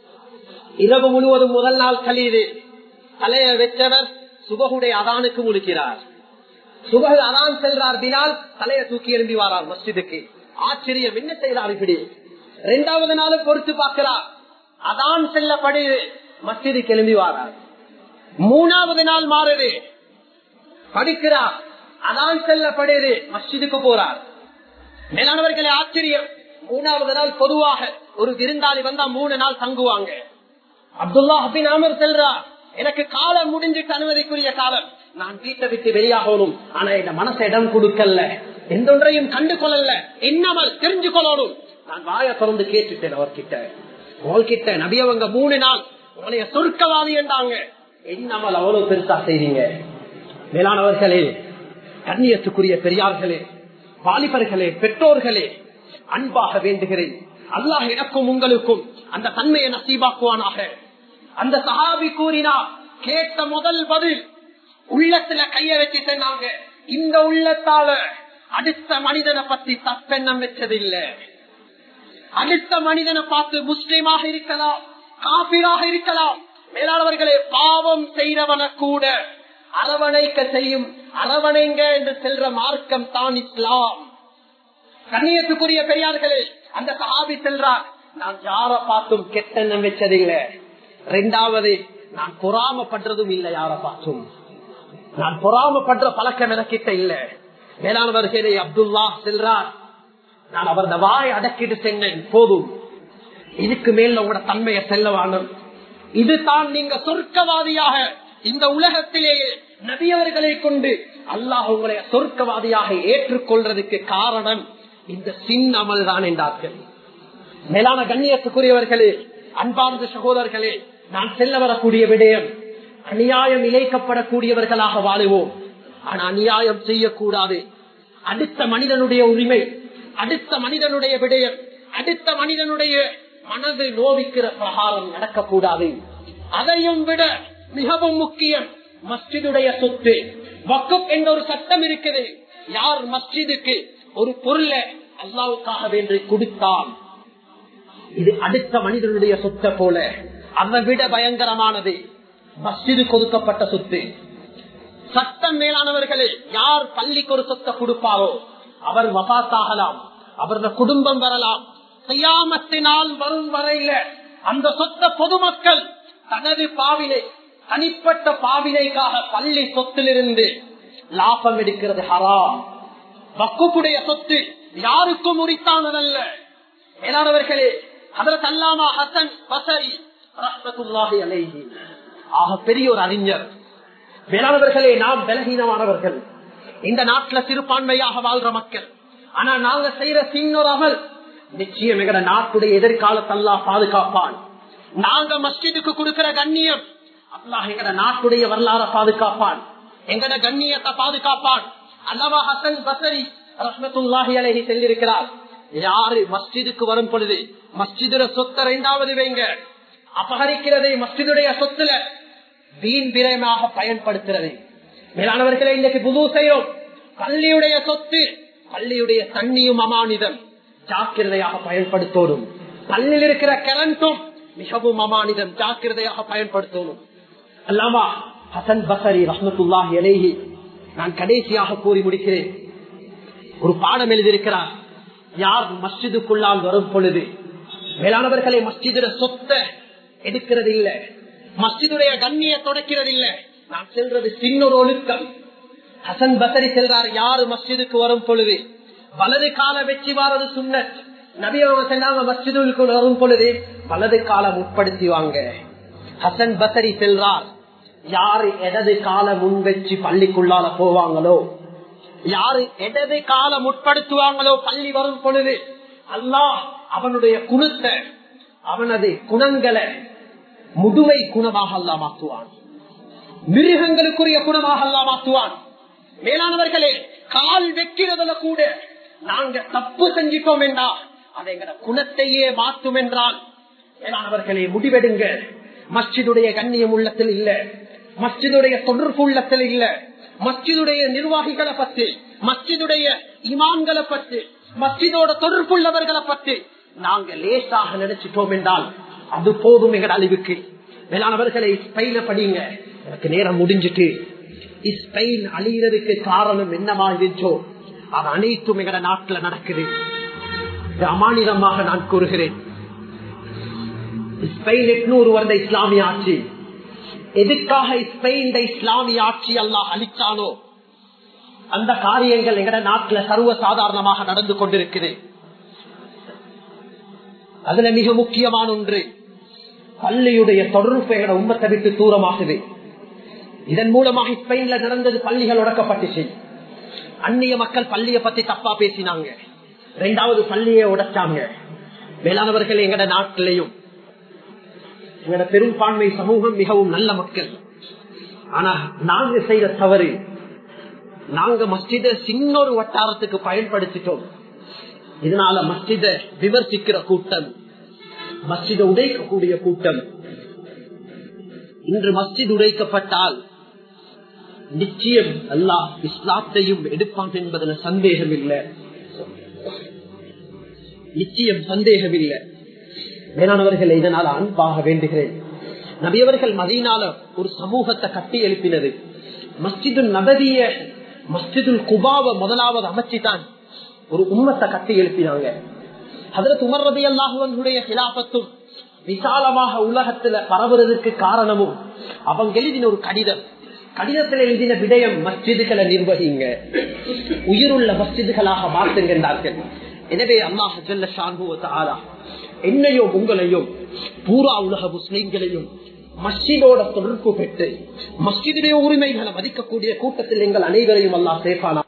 இரவு முழுவதும் முதல் நாள் கழியுது தலைய வெச்சவர் சுபகுடைய அதானுக்கு முழுக்கிறார் சுபகு அதான் செல்றார் பினால் தலையை தூக்கி எழும்பி வாரார் மஸ்ஜிதுக்கு ஆச்சரியம் என்ன செய்யறார் இப்படி இரண்டாவது நாள் பொறுத்து பார்க்கிறார் அதான் செல்லப்படுது மஸ்ஜிது கிளம்பி வாரார் மூணாவது நாள் மாறுது படிக்கிறார் அதான் செல்லப்படுது மஸ்ஜிதுக்கு போறார் மேலானவர்களே ஆச்சரியம் மூணாவது நாள் பொதுவாக ஒரு விருந்தாளி வந்தா மூணு நாள் தங்குவாங்க அப்துல்லா அபின் அமர் செல்றார் எனக்கு காலம் முடிஞ்சிட்டு அனுமதிக்குரிய காலம் நான் வீட்டை விட்டு வெளியாகணும் ஆனா இந்த மனசை இடம் கொடுக்கல எந்த ஒன்றையும் கண்டு கொள்ளல என்னமல் தெரிஞ்சு கொள்ளணும் நான் வாய திறந்து கேட்டுட்டேன் அவர்கிட்ட உங்ககிட்ட நபியவங்க மூணு நாள் உங்களைய சொர்க்கவாதி என்றாங்க என்னமல் அவ்வளவு பெருசா செய்றீங்க மேலானவர்களே கண்ணியத்துக்குரிய பெரியார்களே வாலிபர்களே பெற்றோர்களே அன்பாக வேண்டுகிறேன் அல்லாஹ் எனக்கும் உங்களுக்கும் அந்த தன்மையை நசீபாக்குவானாக அந்த சஹாபி கூறினா கேட்ட முதல் பதில் உள்ளத்துல கைய வச்சு சொன்னாங்க இந்த உள்ளத்தால அடுத்த மனிதனை பத்தி தப்பெண்ணம் வச்சதில்லை அடுத்த மனிதனை பார்த்து முஸ்லீமாக இருக்கலாம் காபிராக இருக்கலாம் மேலாளவர்களே பாவம் செய்தவன கூட அரவணைக்க செய்யும் அரவணைங்க என்று செல்ற மார்க்கம் தான் இஸ்லாம் கண்ணியத்துக்குரிய பெரியார்களே அந்த சஹாபி செல்றார் நான் யார பார்த்தும் கெட்டெண்ணம் வச்சதில்லை ரெண்டாவது நான் பொறாமப்படுறதும் இல்லை யார பார்த்தும் நான் பொறாமப்படுற பழக்கம் எனக்கிட்ட இல்ல மேலானவர்களே அப்துல்லா செல்றார் நான் அவரது வாய் அடக்கிட்டு சென்றேன் போதும் இதுக்கு மேல் உங்களோட தன்மையை செல்ல வேண்டும் இதுதான் நீங்க சொர்க்கவாதியாக இந்த உலகத்திலேயே நபியவர்களை கொண்டு அல்லாஹ் உங்களை சொர்க்கவாதியாக ஏற்றுக்கொள்றதுக்கு காரணம் இந்த சின் அமல் தான் என்றார்கள் மேலான கண்ணியத்துக்குரியவர்களே அன்பார்ந்த சகோதரர்களே நான் செல்ல வரக்கூடிய விடயம் அநியாயம் இழைக்கப்படக்கூடியவர்களாக வாழுவோம் ஆனா அநியாயம் செய்யக்கூடாது அடுத்த மனிதனுடைய உரிமை அடுத்த மனிதனுடைய விடயம் அடுத்த மனிதனுடைய மனது நோவிக்கிற பிரகாரம் நடக்கக்கூடாது அதையும் விட மிகவும் முக்கியம் மஸ்ஜிதுடைய சொத்து வக்குப் என்ற ஒரு சட்டம் இருக்குது யார் மஸ்ஜிதுக்கு ஒரு பொருளை அல்லாவுக்காக வேண்டி கொடுத்தால் இது அடுத்த மனிதனுடைய சொத்தை போல அதை விட பயங்கரமானது மஸ்ஜிது கொடுக்கப்பட்ட சொத்து சட்டம் மேலானவர்களே யார் பள்ளிக்கு ஒரு சொத்தை கொடுப்பாரோ அவர் வபாத்தாகலாம் அவரது குடும்பம் வரலாம் செய்யாமத்தினால் வரும் வரையில அந்த சொத்த பொதுமக்கள் தனது பாவினை தனிப்பட்ட பாவினைக்காக பள்ளி சொத்திலிருந்து லாபம் எடுக்கிறது ஹராம் வக்குப்புடைய சொத்து யாருக்கும் உரித்தானதல்ல மேலானவர்களே அதற்கு அல்லாமா ஹசன் பசரி ரஹ்மத்துல்லாஹி அலைஹி ஆக பெரிய ஒரு அறிஞர் வேளாணவர்களே நாம் பலகீனமானவர்கள் இந்த நாட்டுல சிறுபான்மையாக வாழ்ற மக்கள் ஆனா நாங்க செய்யற சின்னொரு அமல் நிச்சயம் எங்கட நாட்டுடைய எதிர்காலத்தல்லா பாதுகாப்பான் நாங்க மஸ்ஜிதுக்கு கொடுக்கிற கண்ணியம் அல்லாஹ் எங்கட நாட்டுடைய வரலாற பாதுகாப்பான் எங்கட கண்ணியத்தை பாதுகாப்பான் அல்லவா ஹசன் பசரி ரஹ்மத்துல்லாஹி அலைஹி செல்லிருக்கிறார் யாரு மஸ்ஜிதுக்கு வரும் பொழுது மஸ்ஜிதுல சொத்த இரண்டாவது வைங்க அபகரிக்கிறதை மஸ்ஜிதுடைய சொத்துல வீண் விரயமாக பயன்படுத்துறது மேலானவர்களை இன்னைக்கு புது செய்யும் பள்ளியுடைய சொத்து பள்ளியுடைய தண்ணியும் அமானிதம் ஜாக்கிரதையாக பயன்படுத்தோடும் பள்ளியில் இருக்கிற கரண்டும் மிகவும் அமானிதம் ஜாக்கிரதையாக பயன்படுத்தணும் அல்லாமா ஹசன் பசரி ரஹமத்துல்லாஹி அலேஹி நான் கடைசியாக கூறி முடிக்கிறேன் ஒரு பாடம் எழுதியிருக்கிறார் யார் மஸ்ஜிதுக்குள்ளால் வரும் பொழுது மேலானவர்களை மஸ்ஜிதுட சொத்த எடுக்கிறது இல்ல மஸ்ஜிதுடைய கண்ணிய தொடக்கிறது இல்ல நான் செல்றது சின்னொரு ஒழுக்கம் ஹசன் பசரி செல்றார் யாரு மஸ்ஜிதுக்கு வரும் பொழுது வலது கால வெற்றி வாரது சுண்ண நபி அவங்க செல்லாம மஸ்ஜிதுக்கு வரும் பொழுது வலது காலம் உட்படுத்தி வாங்க ஹசன் பசரி செல்றார் யாரு இடது கால முன் வச்சு பள்ளிக்குள்ளால போவாங்களோ யாரு இடது காலம் உட்படுத்துவாங்களோ பள்ளி வரும் பொழுது அல்லாஹ் அவனுடைய குணத்தை அவனது குணங்களை முதுமை குணமாக அல்லா மாற்றுவான் மிருகங்களுக்குரிய குணமாக அல்லா மாற்றுவான் மேலானவர்களே கால் வைக்கிறதுல கூட நாங்க தப்பு செஞ்சிட்டோம் என்றா அதை எங்கட குணத்தையே மாற்றும் என்றால் மேலானவர்களே முடிவெடுங்க மஸ்ஜிதுடைய கண்ணியம் உள்ளத்தில் இல்ல மஸ்ஜிதுடைய தொடர்பு உள்ளத்தில் இல்ல மஸ்ஜிதுடைய நிர்வாகிகளை பற்றி மஸ்ஜிதுடைய இமான்களை பற்றி மஸ்ஜிதோட தொடர்புள்ளவர்களை பற்றி நாங்க லேசாக நினைச்சிட்டோம் என்றால் அது போதும் எங்கட அழிவுக்கு மேலானவர்களை ஸ்பெயின படிங்க எனக்கு நேரம் முடிஞ்சிட்டு ஸ்பெயின் அழிகிறதுக்கு காரணம் என்னமா இருந்துச்சோ அது அனைத்தும் எங்கட நாட்டுல நடக்குது இது அமானிதமாக நான் கூறுகிறேன் ஸ்பெயின் எட்நூறு வருட இஸ்லாமிய ஆட்சி எதுக்காக ஸ்பெயின் இஸ்லாமிய ஆட்சி அல்லாஹ் அளிச்சானோ அந்த காரியங்கள் எங்கட நாட்டுல சர்வ சாதாரணமாக நடந்து கொண்டிருக்குது அதுல மிக முக்கியமான ஒன்று பள்ளியுடைய தொடர்பு எங்கட உம்மத்தை விட்டு தூரமாகுது இதன் மூலமாக ஸ்பெயின்ல நடந்தது பள்ளிகள் உடக்கப்பட்டுச்சு அந்நிய மக்கள் பள்ளியை பத்தி தப்பா பேசினாங்க ரெண்டாவது பள்ளியை உடைச்சாங்க வேளாணவர்கள் எங்கட நாட்டிலையும் எங்கட பெரும்பான்மை சமூகம் மிகவும் நல்ல மக்கள் ஆனா நாங்க செய்த தவறு நாங்க மஸ்ஜித சின்ன ஒரு வட்டாரத்துக்கு பயன்படுத்திட்டோம் இதனால மஸ்ஜித விமர்சிக்கிற கூட்டம் மஸ்ஜித உடைக்கக்கூடிய கூட்டம் இன்று மஸ்ஜித் உடைக்கப்பட்டால் நிச்சயம் அல்லாஹ் இஸ்லாத்தையும் எடுப்பான் என்பதுல சந்தேகம் இல்லை நிச்சயம் சந்தேகம் இல்லை வேளாணவர்கள் இதனால் அன்பாக வேண்டுகிறேன் நபியவர்கள் மதியனால ஒரு சமூகத்தை கட்டி எழுப்பினது மஸ்ஜிது நபதிய மஸ்ஜிதுல் குபாவ முதலாவது அமைச்சுதான் ஒரு உம்மத்தை கட்டி எழுப்பினாங்க அதற்கு உமர்ரதி அல்லாஹுவனுடைய கிலாபத்தும் விசாலமாக உலகத்துல பரவுறதுக்கு காரணமும் அவங்க எழுதின ஒரு கடிதம் கடிதத்தில் எழுதின விடயம் மஸ்ஜிதுகளை நிர்வகிங்க உயிருள்ள மஸ்ஜிதுகளாக மாற்றுகின்றார்கள் எனவே அல்லாஹ் ஜல்ல ஷான்புவத்தாலா என்னையும் உங்களையும் பூரா உலக முஸ்லிம்களையும் மஸ்ஜிதோட தொடர்பு பெற்று மஸ்ஜிதுடைய உரிமைகளை மதிக்கக்கூடிய கூட்டத்தில் எங்கள் அனைவரையும் அல்லாஹ் சேர்ப்பானா